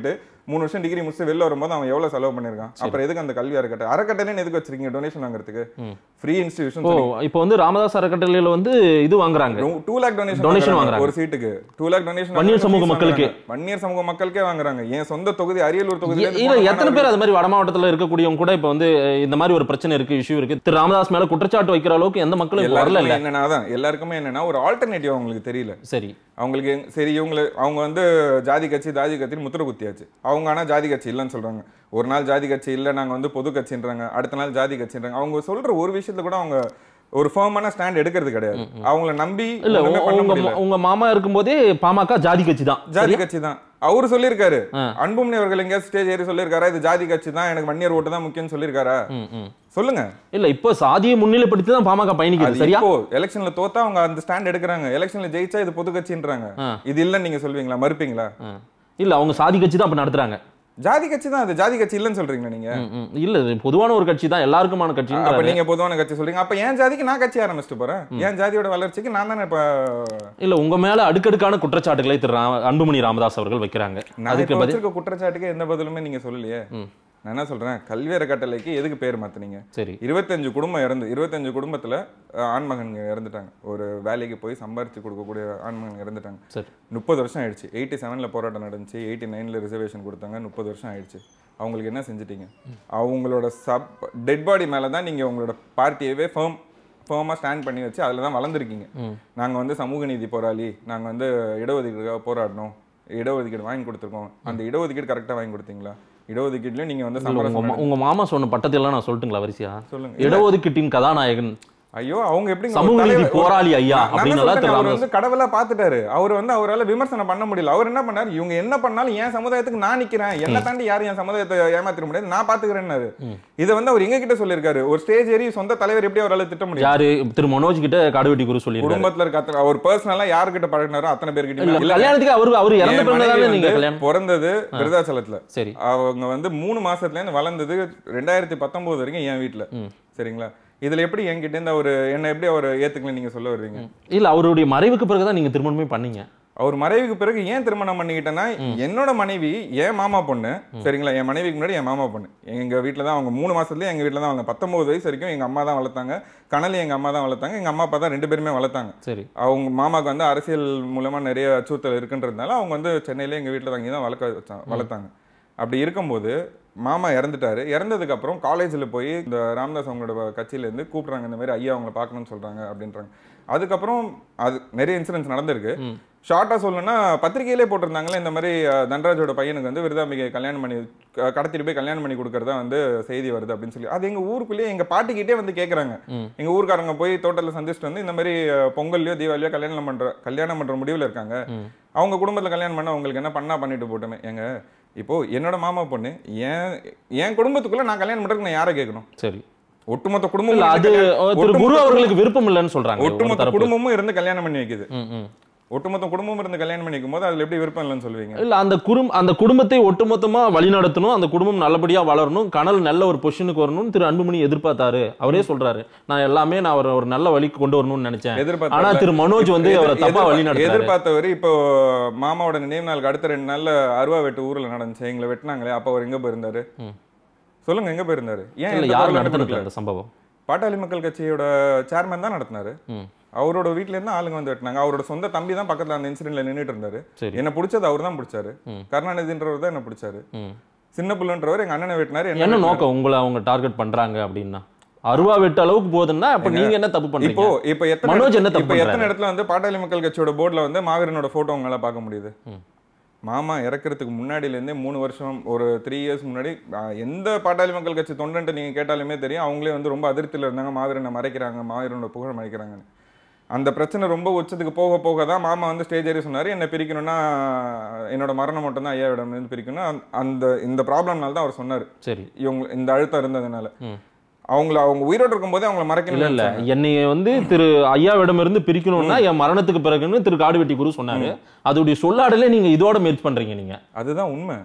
C: மூணு வருஷம் டிகிரி முடிச்சு வெளில வரும்போது அவன் எவ்வளவு செலவு பண்ணிருக்கான் அப்புறம் எதுக்கு அந்த கல்வி அறக்கட்டளை அறக்கட்டளைன்னு எதுக்கு வச்சிருக்கீங்க டொனேஷன் வாங்குறதுக்கு ஃப்ரீ
B: ஓ
C: இன்ஸ்டிடியூஷன்
B: இப்போ வந்து ராமதாஸ் அறக்கட்டளையில வந்து இது வாங்குறாங்க
C: டூ லேக் டொனேஷன்
B: Donation வாங்குறாங்க.
C: ஒரு சீட்டுக்கு டூ லேக் டொனேஷன்
B: வன்னியர் சமூக மக்களுக்கு.
C: வன்னியர் சமூக மக்களுக்கே வாங்குறாங்க என் சொந்த தொகுதி அரியலூர்
B: இல்ல
C: தொகுதி
B: எத்தனை பேர் அது மாதிரி வட மாவட்டத்துல இருக்கக்கூடியவங்க கூட இப்ப வந்து அஹ், இந்த மாதிரி ஒரு பிரச்சனை இருக்கு இஷ்யூ இருக்கு திரு ராமதாஸ் மேல குற்றச்சாட்டு வைக்கிற அளவுக்கு எந்த மக்களும் இப்ப வரல
C: எல்லாருக்குமே
B: இல்ல
C: என்னன்னா அதான் எல்லாருக்குமே என்னன்னா ஒரு ஆல்டர்னேட்டிவ் அவங்களுக்கு தெரியல
B: சரி
C: அவங்களுக்கு எங்க- சரி இவங்க அவங்க வந்து ஜாதி கட்சி ஜாதி கட்சின்னு முத்திர குத்தியாச்சு அவங்க ஆனா ஜாதி கட்சி இல்லைன்னு சொல்றாங்க ஒரு நாள் ஜாதி கட்சி இல்ல நாங்க வந்து பொது கட்சின்றாங்க அடுத்த நாள் ஜாதி கட்சின்றாங்க அவங்க சொல்ற ஒரு விஷயத்துல கூட அவங்க ஒரு ஃபர்மான ஸ்டாண்ட் எடுக்கிறது கிடையாது அவங்கள நம்பி
B: இல்ல
C: ஒண்ணுமே
B: உங்க-
C: பண்ண
B: உங்க
C: முடியல
B: உங்க மாமா இருக்கும்போதே பாமக ஜாதி கட்சி தான்
C: ஜாதி கட்சி தான் அவரு சொல்லியிருக்காரு
B: ஆ.
C: அன்புமணி அவர்கள் எங்கேயாவது ஸ்டேஜ் ஏறி சொல்லியிருக்காரா இது ஜாதி கட்சி தான் எனக்கு வன்னியர் ஓட்டு தான் முக்கியம்னு சொல்லியிருக்காரா
B: ம், ம்.
C: சொல்லுங்க
B: இல்ல இப்போ சாதியை முன்னிலைப்படுத்தி தான் பாமக
C: அது
B: பயணிக்குது சரியா
C: இப்போ எலெக்ஷன்ல தோத்தா அவங்க அந்த ஸ்டாண்ட் எடுக்கிறாங்க எலெக்ஷன்ல ஜெயிச்சா இது பொது கட்சின்றாங்க
B: ஆ.
C: இது இல்லன்னு நீங்க சொல்வீங்களா மறுப்பீங்களா
B: ஆ. இல்ல அவங்க சாதி கட்சி தான் அப்ப நடத்துறாங்க
C: ஜாதி கட்சி தான் அது ஜாதி கட்சி இல்லைன்னு சொல்றீங்களா நீங்க
B: ம், ம். இல்ல இது பொதுவான ஒரு கட்சி தான் எல்லாருக்குமான கட்சி
C: அப்ப நீங்க பொதுவான கட்சி சொல்றீங்க அப்ப என் ஜாதிக்கு நான் கட்சி ஆரம்பிச்சுட்டு போறேன் என் ஜாதியோட வளர்ச்சிக்கு நான் தானே இப்ப
B: இல்ல உங்க மேல அடுக்கடுக்கான குற்றச்சாட்டுகளை திரு ரா- அன்புமணி ராமதாஸ் அவர்கள் வைக்கிறாங்க
C: நான்
B: அதுக்கு
C: இப்ப
B: பதில்
C: வச்சிருக்க குற்றச்சாட்டுக்கு எந்த பதிலுமே நீங்க சொல்லலையே
B: ம்.
C: நான் என்ன சொல்றேன் கல்வி அறக்கட்டளைக்கு எதுக்கு பேர் மாத்துனீங்க
B: சரி
C: இருபத்தஞ்சு குடும்பம் இறந்து இருபத்தஞ்சு குடும்பத்துல அஹ், ஆண்மகன்ங்க இறந்துட்டாங்க ஒரு வேலைக்கு போய் சம்பாரிச்சு கொடுக்கக்கூடிய ஆண்மகன் இறந்துட்டாங்க
B: சரி
C: முப்பது வருஷம் ஆயிடுச்சு எயிட்டி செவன்ல போராட்டம் நடந்துச்சு எயிட்டி நைன்ல ரிசர்வேஷன் கொடுத்தாங்க முப்பது வருஷம் ஆயிடுச்சு அவங்களுக்கு என்ன செஞ்சிட்டீங்க அவங்களோட சப் டெட் பாடி மேல தான் நீங்க உங்களோட பார்ட்டியவே ஃபேம் ஃபேமாக ஸ்டாண்ட் பண்ணி வச்சு அதில் தான் வளர்ந்துருக்கீங்க நாங்கள் வந்து சமூக நீதி போராளி நாங்கள் வந்து இடஒதுக்கீடுக்காக போராடினோம் இடஒதுக்கீடு வாங்கி கொடுத்துருக்கோம் அந்த இடஒதுக்கீடு கரெக்டாக வாங்கி கொடுத்தீங்களா இடஒதுக்கீடுலையும் நீங்கள் வந்து
B: இல்ல, உங்க
C: சமரசம்
B: மா- உங்க மாமா சொன்ன பட்டத்தையெல்லாம் நான் சொல்லட்டுங்களா வரிசையா
C: சொல்லுங்க.
B: இடஒதுக்கீட்டின் கதாநாயகன்
C: ஐயோ அவங்க எப்படி
B: சமூக நீதி போராளி ஐயா அப்படின்னு எல்லாம் திரு
C: அவர்
B: ராமதாஸ்
C: வந்து கடவுளா பாத்துட்டாரு அவர் வந்து அவரால விமர்சனம் பண்ண முடியல அவர் என்ன பண்ணாரு இவங்க என்ன பண்ணாலும் என் சமுதாயத்துக்கு நான் நிக்கிறேன் என்ன தாண்டி யாரும் என் சமுதாயத்தை ஏமாத்திர முடியாது நான் பாத்துக்கிறேன்னாரு இதை வந்து அவர் எங்க கிட்ட சொல்லியிருக்காரு ஒரு ஸ்டேஜ் ஏறி சொந்த தலைவர் எப்படி அவரால திட்ட முடியும்
B: யாரு திரு மனோஜ் கிட்ட காடுவெட்டி குரு சொல்லியிருக்காரு
C: குடும்பத்துல இருக்க அத்தனை அவர் பர்சனலா யாருக்கிட்ட பழகினாரோ அத்தனை
B: இல்ல
C: பேர்கிட்ட
B: கல்யாணத்துக்கு அவரு அவர் இறந்த
C: என்
B: பிறகு
C: மனைவி
B: நீங்க
C: வந்து
B: கல்யாணம்
C: பிறந்தது விருதாச்சலத்துல
B: சரி
C: அவங்க வந்து மூணு மாசத்துல இருந்து வளர்ந்தது ரெண்டாயிரத்தி பத்தொன்பது வரைக்கும் என் வீட்டுல சரிங்களா இதுல எப்படி என்கிட்ட இருந்து அவர் என்ன எப்படி அவர் ஏத்துக்கல நீங்க சொல்ல வருவீங்க
B: இல்ல அவருடைய மறைவுக்கு பிறகுதான் நீங்க திருமணமே பண்ணீங்க
C: அவர் மறைவுக்கு பிறகு ஏன் திருமணம் பண்ணிக்கிட்டேன்னா என்னோட மனைவி என் மாமா பொண்ணு சரிங்களா என் மனைவிக்கு முன்னாடி என் மாமா பொண்ணு எங்க வீட்டில் தான் அவங்க மூணு மாசத்துலயே எங்க வீட்டில் தான் வளர்ந்தாங்க பத்தொன்பது வயசு வரைக்கும் எங்க அம்மா தான் வளர்த்தாங்க கனலி எங்க அம்மா தான் வளர்த்தாங்க எங்க அம்மா அப்பா தான் ரெண்டு பேருமே வளர்த்தாங்க
B: சரி
C: அவங்க மாமாக்கு வந்து அரசியல் மூலமா நிறைய அச்சுறுத்தல் இருக்குன்றதுனால அவங்க வந்து சென்னையில எங்க வீட்டில் தங்கி தான் வளர்க்க வச்சாங்க வளர்த்தாங்க அப்படி இருக்கும்போது மாமா இறந்துட்டாரு இறந்ததுக்கு அப்புறம் காலேஜில் போய் இந்த ராமதாஸ் அவங்களோட கட்சியில இருந்து கூப்பிடுறாங்க இந்த மாதிரி ஐயா அவங்கள பார்க்கணும்னு சொல்றாங்க அப்படின்றாங்க அதுக்கப்புறம் அது நிறைய இன்சிடென்ட்ஸ் நடந்திருக்கு ஷார்ட்டா சொல்லணும்னா பத்திரிகையிலே போட்டிருந்தாங்களே இந்த மாதிரி அஹ், தன்ராஜோட பையனுக்கு வந்து விருதாம்பிகை கல்யாணம் பண்ணி க- கடத்திட்டு போய் கல்யாணம் பண்ணி கொடுக்கறதா வந்து செய்தி வருது அப்படின்னு சொல்லி அது எங்க ஊருக்குள்ளேயே எங்க பாட்டிக்கிட்டே வந்து கேக்குறாங்க எங்க ஊர்க்காரங்க போய் தோட்டத்தில் சந்திச்சுட்டு வந்து இந்த மாதிரி அஹ், பொங்கல்லையோ தீபாவளியோ கல்யாணம் பண்ற கல்யாணம் பண்ற முடிவுல இருக்காங்க அவங்க குடும்பத்துல கல்யாணம் பண்ண உங்களுக்கு என்ன பண்ணா பண்ணிட்டு போட்டோமே எங்க இப்போ என்னோட மாமா பொண்ணு என் என் குடும்பத்துக்குள்ள நான் கல்யாணம் பண்றதுக்கு நான் யாரை கேட்கணும்
B: சரி
C: ஒட்டுமொத்த குடும்பம்
B: இல்ல அது
C: இருந்து
B: அஹ், திரு குரு அவர்களுக்கு விருப்பம் இல்லைன்னு சொல்றாங்க ஒரு
C: ஒட்டுமொத்த
B: தரப்பு.
C: குடும்பமும் இருந்து கல்யாணம் பண்ணி வைக்குது
B: ம், ம்.
C: ஒட்டுமொத்த குடும்பமும் இருந்து கல்யாணம் பண்ணி வைக்கும் போது அதுல எப்படி விருப்பம் இல்லைன்னு சொல்லுவீங்க
B: இல்ல அந்த குடும் அந்த குடும்பத்தை ஒட்டுமொத்தமா வழிநடத்தணும் அந்த குடும்பம் நல்லபடியா வளரணும் கனல் நல்ல ஒரு பொசிஷனுக்கு வரணும் திரு அன்புமணி எதிர்பார்த்தாரு அவரே சொல்றாரு நான் எல்லாமே நான் ஒரு ஒரு நல்ல வழிக்கு கொண்டு வரணும்னு நினைச்சேன்
C: எதிர்பார்த்தாரு.
B: ஆனா திரு மனோஜ் வந்து
C: எதிர்-
B: அவரை தப்பா
C: எதிர்பா-
B: வழி நடத்துறாரு
C: எதிர்பார்த்தவர் இப்போ மாமாவோட நினைவு நாளுக்கு அடுத்த ரெண்டு நாள்ல அருவா வெட்டு ஊர்ல நடந்துச்சு எங்களை வெட்டினாங்களே அப்ப அவர் எங்க போயிருந்தாரு
B: ம்.
C: சொல்லுங்க எங்க போயிருந்தாரு ஏன்
B: இல்ல
C: எந்த
B: யார்
C: குரலும்
B: நடத்தினது
C: கொடுக்கல?
B: அந்த சம்பவம்
C: பாட்டாளி மக்கள் கட்சியோட சேர்மன் தான் நடத்தினாரு
B: ம்.
C: அவரோட வீட்ல இருந்து ஆளுங்க வந்து வெட்டினாங்க அவரோட சொந்த தம்பி தான் பக்கத்துல அந்த இன்சிடென்ட்ல நின்னுட்டு இருந்தாரு
B: சரி
C: என்ன பிடிச்சது அவர் தான் பிடிச்சாரு
B: ம்.
C: கருணாநிதின்றவர் தான் என்ன பிடிச்சாரு
B: ம்.
C: சின்ன புள்ளன்றவர் எங்க அண்ணனை வெட்டினாரு என்ன
B: என்ன
C: வெட்டினாரு.
B: நோக்கம் உங்களை அவங்க டார்கெட் பண்றாங்க அப்படின்னா அருவா வெட்டு அளவுக்கு போகுதுன்னா அப்ப நீங்க என்ன தப்பு
C: இப்போ
B: பண்றீங்க
C: இப்போ எத்தனை
B: மனோஜ் என்ன தப்பு
C: இப்போ எத்தனை
B: பண்றாரு?
C: இடத்துல வந்து பாட்டாளி மக்கள் கட்சியோட போர்டுல வந்து மாவீரனோட போட்டோ உங்களால பார்க்க முடியுது
B: ம்.
C: மாமா இறக்குறதுக்கு முன்னாடில இருந்தே மூணு வருஷம் ஒரு த்ரீ இயர்ஸ் முன்னாடி ஆஹ், எந்த பாட்டாளி மக்கள் கட்சி தொண்டன்ட்டு நீங்க கேட்டாலுமே தெரியும் அவங்களே வந்து ரொம்ப அதிருப்தியில இருந்தாங்க மாவீரனை மறைக்கிறாங்க மாவீரனோட புகழ் மறைக்கிறாங்கன்னு அந்த பிரச்சனை ரொம்ப உச்சத்துக்கு போக போக தான் மாமா வந்து ஸ்டேஜ் ஏறி சொன்னாரு என்ன பிரிக்கணும்னா என்னோட மரணம் மட்டும் தான் ஐயாவிடம் இருந்து பிரிக்கணும் அந்த- அந்த இந்த ப்ராப்ளம்னால தான் அவர் சொன்னாரு
B: சரி
C: இவங்க இந்த அழுத்தம் இருந்ததுனால
B: ம்.
C: அவங்கள அவங்க உயிரோடு இருக்கும்போதே அவங்கள
B: இல்ல
C: மறைக்கணும்
B: இல்ல என்னைய வந்து திரு ஐயாவிடம் இருந்து பிரிக்கணும்னா என் மரணத்துக்கு பிறகுன்னு திரு காடுவெட்டி குரு சொன்னாரு அதோடைய சொல்லாடலே நீங்க இதோட முயற்சி பண்றீங்க நீங்க
C: அதுதான் உண்மை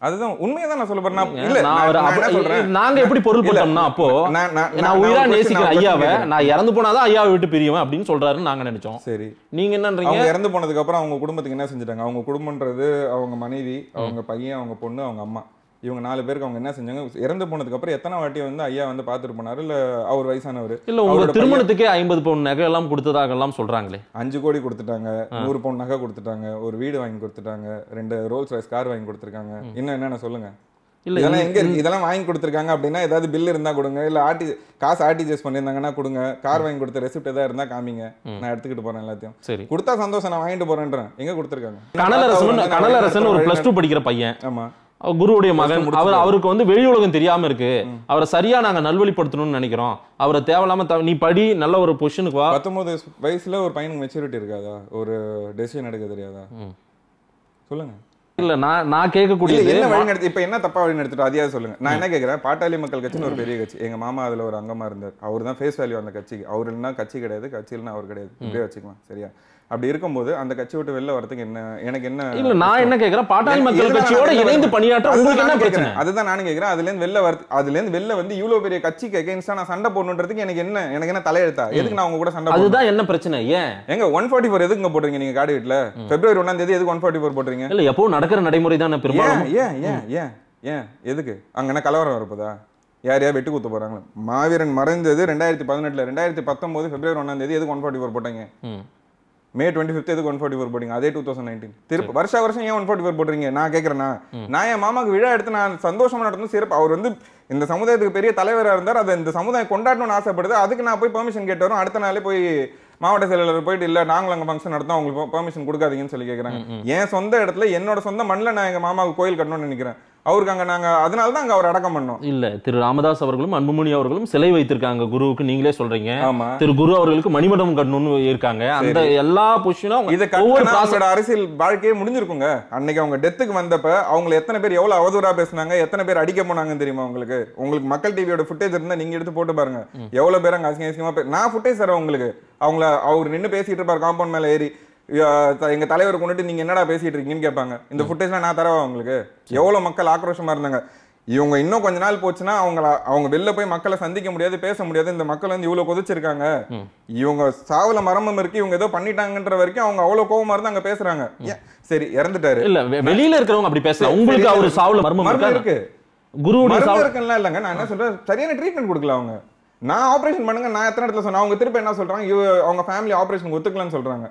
C: அதுதான் உண்மையை தான் நான் சொல்ல போறேன் நான் இல்ல
B: நான்
C: நான்
B: அவரை
C: நான் என்ன
B: அப்ப-
C: சொல்றேன்
B: நாங்க எப்படி பொருள்
C: இல்ல,
B: பட்டோம்னா அப்போ
C: நான் நான்
B: நான் உயிரா
C: ஒரு question-
B: நேசிக்கிறேன்
C: நான் ஒரு
B: ஐயாவை
C: question
B: நான் இறந்து போனாதான் ஐயாவை விட்டு பிரியுவேன் அப்படின்னு சொல்றாருன்னு நாங்க நினைச்சோம்
C: சரி
B: நீங்க என்னன்றீங்க
C: அவங்க இறந்து போனதுக்கு அப்புறம் அவங்க குடும்பத்துக்கு என்ன செஞ்சுட்டாங்க அவங்க குடும்பம்ன்றது அவங்க மனைவி அவங்க பையன் அவங்க பொண்ணு அவங்க அம்மா இவங்க நாலு பேருக்கு அவங்க என்ன செஞ்சாங்க இறந்து போனதுக்கு அப்புறம் எத்தனை வாட்டி வந்து ஐயா வந்து பாத்துட்டு போனாரு இல்ல அவர் வயசானவர்
B: இல்ல உங்க
C: அவரோட பையன்
B: திருமணத்துக்கே ஐம்பது பவுன் நகை எல்லாம் கொடுத்ததாக எல்லாம் சொல்றாங்களே
C: அஞ்சு கோடி கொடுத்துட்டாங்க நூறு பவுன் நகை கொடுத்துட்டாங்க ஒரு வீடு வாங்கி கொடுத்துட்டாங்க ரெண்டு ரோல்ஸ் ராய்ஸ் கார் வாங்கி கொடுத்துருக்காங்க இன்னும் என்னென்ன சொல்லுங்க
B: இல்ல
C: இதெல்லாம் எங்க இருக்கு இதெல்லாம் வாங்கி கொடுத்துருக்காங்க அப்படின்னா ஏதாவது பில் இருந்தா கொடுங்க இல்ல ஆர்டி காசு ஆர்டிஜிஎஸ் பண்ணியிருந்தாங்கன்னா கொடுங்க கார் வாங்கி கொடுத்த ரெசிப்ட் ஏதாவது இருந்தா காமிங்க நான் எடுத்துக்கிட்டு போறேன் எல்லாத்தையும்
B: சரி
C: கொடுத்தா சந்தோஷம் நான் வாங்கிட்டு போறேன்றேன் எங்க கொடுத்துருக்காங்க
B: கனலரசன் கனலரசன் ஒரு பிளஸ் டூ படிக்கிற பையன்
C: ஆமா
B: அவர் குருவுடைய மகன்
C: முடிச்சிட்டாரு.
B: அவர் அவருக்கு வந்து வெளி உலகம் தெரியாம இருக்கு அவரை சரியா நாங்க நல்வழிப்படுத்தணும்னு நினைக்கிறோம் அவரை தேவையில்லாம தவ- நீ படி நல்ல ஒரு பொசிஷனுக்கு வா
C: பத்தொன்பது வயசுல ஒரு பையனுக்கு மெச்சூரிட்டி இருக்காதா ஒரு டெசிஷன் எடுக்க தெரியாதா சொல்லுங்க
B: இல்ல நான் நான்
C: இல்ல
B: கேட்கக்கூடியது
C: என்ன வழி நடத்தி இப்ப என்ன தப்பா வழி நடத்திட்டு அதையாவது சொல்லுங்க நான் என்ன கேக்குறேன் பாட்டாளி மக்கள் கட்சின்னு ஒரு பெரிய கட்சி எங்க மாமா அதுல ஒரு அங்கமா இருந்தார் அவர் தான் ஃபேஸ் வேல்யூ அந்த கட்சிக்கு அவர் இல்லைன்னா கட்சி கிடையாது கட்சி இல்லைன்னா அவர் கிடையாது இப்படியே வச்சுக்கலாம் சரியா அப்படி இருக்கும்போது அந்த கட்சி விட்டு வெளில வரதுக்கு என்ன எனக்கு என்ன
B: இல்ல நான் என்ன கேக்குறேன் பாட்டாளி
C: எனக்கு
B: மக்கள்
C: இதுதான்
B: கட்சியோட
C: நான்
B: இணைந்து
C: கேக்குறேன்.
B: பணியாற்ற
C: அதுதான்
B: உங்களுக்கு என்ன
C: நானும்
B: பிரச்சனை
C: கேக்குறேன். அதுதான் நானும் கேக்குறேன் அதுல இருந்து வெளில வர அதுல இருந்து வெளில வந்து இவ்வளவு பெரிய கட்சிக்கு எகெயின்ஸ்டா நான் சண்டை போடணுன்றதுக்கு எனக்கு என்ன எனக்கு என்ன தலையெழுத்தா எதுக்கு நான் உங்க கூட சண்டை போடணும்?
B: அதுதான் என்ன பிரச்சனை ஏன்
C: எங்க ஒன் ஃபார்ட்டி ஃபோர் எதுக்குங்க போடுறீங்க நீங்க காடு வீட்டுல பிப்ரவரி ஒன்னாம் தேதி எதுக்கு ஒன் ஃபார்ட்டி ஃபோர் போடுறீங்க
B: இல்ல எப்போ நடக்கிற நடைமுறை தானே பெரும்பாலும்
C: ஏன் ஏன் ஏன் ஏன் ஏன் எதுக்கு அங்க என்ன கலவரம் வரப்போதா யார் யார் வெட்டு குத்த போறாங்களா மாவீரன் மறைந்தது ரெண்டாயிரத்தி பதினெட்டுல ரெண்டாயிரத்தி பத்தொன்பது பிப்ரவரி ஒன்னாம் தேதி எதுக்கு ஒன் ஃபார்ட்டி ஃபோர் போட்டாங்க
B: ம்.
C: மே டுவெண்ட்டி ஃபிஃப்த் எதுக்கு ஒன் ஃபார்ட்டி ஃபோர் போட்டீங்க அதே டூ தௌசண்ட் நைன்டீன் திருப்பி வருஷ வருஷம் ஏன் ஒன் ஃபார்ட்டி ஃபோர் போடுறீங்க நான் கேட்கறேன்னா நான் என் மாமாக்கு விழா எடுத்து நான் சந்தோஷமா நடத்தும் சிறப்பு அவர் வந்து இந்த சமுதாயத்துக்கு பெரிய தலைவராக இருந்தார் அதை இந்த சமுதாயம் கொண்டாடணும்னு ஆசைப்படுது அதுக்கு நான் போய் பெர்மிஷன் கேட்டு வரும் அடுத்த நாளே போய் மாவட்ட செயலாளர் போயிட்டு இல்ல நாங்களும் அங்க ஃபங்க்ஷன் நடத்தோம் உங்களுக்கு பெர்மிஷன் கொடுக்காதீங்கன்னு சொல்லி கேட்குறாங்க என் சொந்த இடத்துல என்னோட சொந்த மண்ணில் நான் எங்க மாமாவுக்கு கோயில் கட்டணும்னு நினைக்கிறேன் அவருக்கு அங்க நாங்க அதனால தான் அங்க அவர் அடக்கம் பண்ணோம்
B: இல்ல திரு ராமதாஸ் அவர்களும் அன்புமணி அவர்களும் சிலை வைத்திருக்காங்க குருவுக்கு நீங்களே சொல்றீங்க
C: ஆமா
B: திரு குரு அவர்களுக்கு மணிமண்டபம் கட்டணும்னு இருக்காங்க அந்த எல்லா பொசிஷனும்
C: இதை
B: ஒவ்வொரு
C: கட்டினா
B: process-
C: அவங்களோட அரசியல் வாழ்க்கையே முடிஞ்சிருக்குங்க அன்னைக்கு அவங்க டெத்துக்கு வந்தப்ப அவங்களை எத்தனை பேர் எவ்வளவு அவதூறா பேசுனாங்க எத்தனை பேர் அடிக்க போனாங்கன்னு தெரியுமா உங்களுக்கு உங்களுக்கு மக்கள் டிவியோட ஃபுட்டேஜ் இருந்தா நீங்க எடுத்து போட்டு பாருங்க எவ்வளவு பேர் அங்க அசிங்க அசிங்கமா பே- நான் ஃபுட்டேஜ் தரேன் உங்களுக்கு அவங்கள அவர் நின்னு பேசிட்டு இருப்பார் காம்பவுண்ட் மேல ஏறி யா, த- எங்க தலைவர் கொண்டுட்டு நீங்க என்னடா பேசிட்டு இருக்கீங்கன்னு கேட்பாங்க இந்த ஃபுட்டேஜ்லாம் நான் தரவா உங்களுக்கு எவ்வளவு மக்கள் ஆக்ரோஷமா இருந்தாங்க இவங்க இன்னும் கொஞ்ச நாள் போச்சுன்னா அவங்கள அவங்க வெளில போய் மக்களை சந்திக்க முடியாது பேச முடியாது இந்த மக்கள் வந்து இவ்வளவு கொதிச்சிருக்காங்க இவங்க சாவுல மரமம் இருக்கு இவங்க ஏதோ பண்ணிட்டாங்கன்ற வரைக்கும் அவங்க அவ்வளவு கோவமா இருந்து அங்க பேசுறாங்க ஏன்? சரி இறந்துட்டாரு
B: இல்ல வெ- வெளியில இருக்கிறவங்க அப்படி பேசலாம்
C: சரி,
B: உங்களுக்கு
C: சரி,
B: அவர் சாவுல மர்மம்
C: மர்மம்
B: இருக்கா
C: இருக்கு
B: குருவுடைய
C: மருந்து
B: சாவு
C: இருக்குன்னா இல்லைங்க நான் என்ன சொல்றேன் சரியான ட்ரீட்மெண்ட் கொடுக்கல அவங்க நான் ஆபரேஷன் பண்ணுங்க நான் எத்தனை இடத்துல சொன்னேன் அவங்க திருப்பி என்ன சொல்றாங்க இவ- அவங்க ஃபேமிலி ஆபரேஷன் ஒத்துக்கலன்னு சொல்றாங்க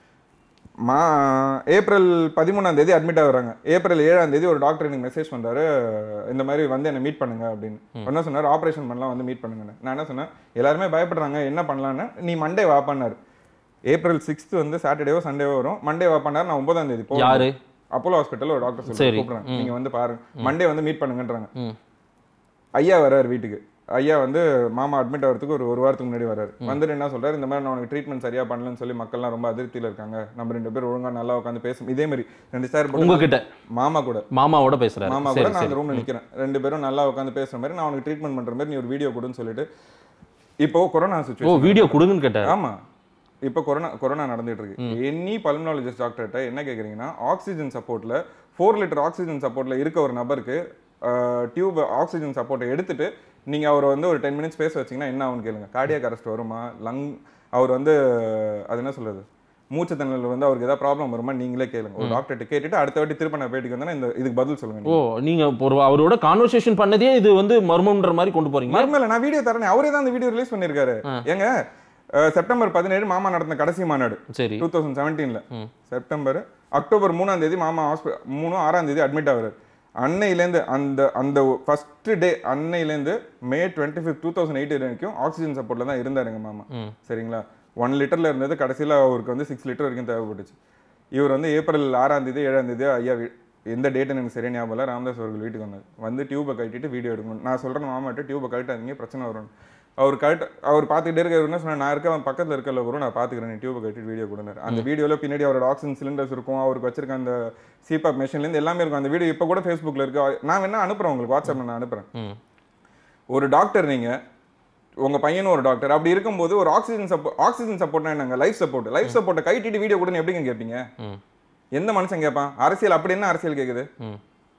C: மா ஏப்ரல் பதிமூணாம் தேதி அட்மிட் ஆகுறாங்க ஏப்ரல் ஏழாம் தேதி ஒரு டாக்டர் எனக்கு மெசேஜ் பண்றாரு இந்த மாதிரி வந்து என்ன மீட் பண்ணுங்க அப்படின்னு என்ன சொன்னாரு ஆபரேஷன் பண்ணலாம் வந்து மீட் பண்ணுங்கன்னு நான் என்ன சொன்னேன் எல்லாருமே பயப்படுறாங்க என்ன பண்ணலான்னு நீ மண்டே வா பண்ணாரு ஏப்ரல் சிக்ஸ்த் வந்து சாட்டர்டேவோ சண்டேவோ வரும் மண்டே வா பண்ணாரு நான் ஒன்பதாம் தேதி போறேன்.
B: யாரு
C: அப்போலோ ஹாஸ்பிட்டல் ஒரு டாக்டர் சொல்லி
B: சரி.
C: கூப்பிடுறாங்க நீங்க வந்து பாருங்க மண்டே வந்து மீட் பண்ணுங்கன்றாங்க
B: ம்.
C: ஐயா வராரு வீட்டுக்கு ஐயா வந்து மாமா அட்மிட் ஆகிறதுக்கு ஒரு ஒரு வாரத்துக்கு முன்னாடி வராரு வந்துட்டு என்ன சொல்றாரு இந்த மாதிரி நான் உனக்கு ட்ரீட்மெண்ட் சரியா பண்ணலன்னு சொல்லி மக்கள்லாம் ரொம்ப அதிருப்தியில இருக்காங்க நம்ம ரெண்டு பேரும் ஒழுங்கா நல்லா உட்காந்து பேசும் இதே மாதிரி ரெண்டு சார்
B: உங்ககிட்ட
C: மாமா கூட
B: மாமாவோட பேசுறாரு
C: மாமா கூட
B: சரி
C: நான்
B: சரி
C: அந்த ரூம்ல நிக்கிறேன் ரெண்டு பேரும் நல்லா உட்காந்து பேசுற மாதிரி நான் உனக்கு ட்ரீட்மெண்ட் பண்ற மாதிரி நீ ஒரு வீடியோ கொடுன்னு சொல்லிட்டு இப்போ கொரோனா
B: ஓ
C: சுச்சுவேஷன்
B: வீடியோ கொடுங்கன்னு கேட்டாரு
C: ஆமா இப்போ கொரோனா கொரோனா நடந்துட்டு இருக்கு எனி பல்மனாலஜிஸ்ட் டாக்டர்கிட்ட என்ன கேக்குறீங்கன்னா ஆக்சிஜன் சப்போர்ட்ல ஃபோர் லிட்டர் ஆக்சிஜன் சப்போர்ட்ல இருக்க ஒரு நபருக்கு டியூப் ஆக்சிஜன் சப்போர்ட்டை எடுத்துட்டு நீங்க அவரை வந்து ஒரு டென் மினிட்ஸ் பேச வச்சீங்கன்னா என்ன ஆகும்னு கேளுங்க கார்டியாக் அரெஸ்ட் வருமா லங் அவர் வந்து அது என்ன சொல்றது மூச்சு திணறல் வந்து அவருக்கு ஏதாவது ப்ராப்ளம் வருமா நீங்களே கேளுங்க ஒரு டாக்டர்கிட்ட கேட்டுட்டு அடுத்த வாட்டி திரும்ப நான் பேட்டிக்கு வந்தேன்னா இந்த இதுக்கு பதில் சொல்லுங்க
B: ஓ
C: நீங்க.
B: நீங்க ஒரு அவரோட கான்வர்சேஷன் பண்ணதே இது வந்து மர்மம்ன்ற மாதிரி கொண்டு போறீங்க
C: மறுமையில நான் வீடியோ தரேன் அவரே தான் அந்த வீடியோ ரிலீஸ் பண்ணிருக்காரு ஏங்க அஹ், செப்டம்பர் பதினேழு மாமா நடத்தின கடைசி மாநாடு
B: சரி
C: டூ தௌசண்ட் செவன்டீன்ல செப்டம்பர் அக்டோபர் மூணாம் தேதி மாமா ஹாஸ்பி மூணு ஆறாம் தேதி அட்மிட் ஆகுறாரு அன்னையிலேருந்து அந்த அந்த ஃபர்ஸ்ட் டே அன்னையிலேருந்து May twenty fifth two thousand eight வரைக்கும் ஆக்சிஜன் சப்போர்ட்ல தான் இருந்தார் எங்க மாமா
B: ம்.
C: சரிங்களா ஒன் லிட்டர்ல இருந்தது கடைசியில் அவருக்கு வந்து சிக்ஸ் லிட்டர் வரைக்கும் தேவைப்பட்டுச்சு இவர் வந்து ஏப்ரல் ஆறாம் தேதி ஏழாம் தேதி ஐயா வீ- எந்த டேட்டுன்னு எனக்கு சரியா ஞாபகம் இல்லை ராமதாஸ் அவர்கள் வீட்டுக்கு வந்தார் வந்து டியூபை கட்டிட்டு வீடியோ எடுக்கணும் நான் சொல்றேன் மாமாட்ட டியூபை கட்டாதீங்க பிரச்சனை வரும் அவர் கரெக்ட் அவர் பார்த்துக்கிட்டே இருக்க என்ன சொன்னா நான் இருக்க பக்கத்தில் இருக்கல வரும் நான் பார்த்துக்கிறேன் நீ டியூபை கட்டிட்டு வீடியோ கொடுனாரு அந்த வீடியோவில் பின்னாடி அவரோட ஆக்சிஜன் சிலிண்டர்ஸ் இருக்கும் அவருக்கு வச்சிருக்க அந்த சிபாப் மெஷின்லேருந்து எல்லாமே இருக்கும் அந்த வீடியோ இப்போ கூட ஃபேஸ்புக்கில் இருக்கு நான் வேணா அனுப்புறேன் உங்களுக்கு வாட்ஸ்அப்பில் நான் அனுப்புறேன்
B: ம்.
C: ஒரு டாக்டர் நீங்க உங்க பையனும் ஒரு டாக்டர் அப்படி இருக்கும்போது ஒரு ஆக்சிஜன் சப்போர்ட் ஆக்சிஜன் சப்போர்ட்னா என்னங்க லைஃப் சப்போர்ட் லைஃப் சப்போர்ட்டை கைட்டிட்டு வீடியோ கொடுன்னு எப்படிங்க கேட்பீங்க
B: ம்.
C: எந்த மனுஷன் கேட்பான் அரசியல் அப்படி என்ன அரசியல் கேக்குது
B: ம்.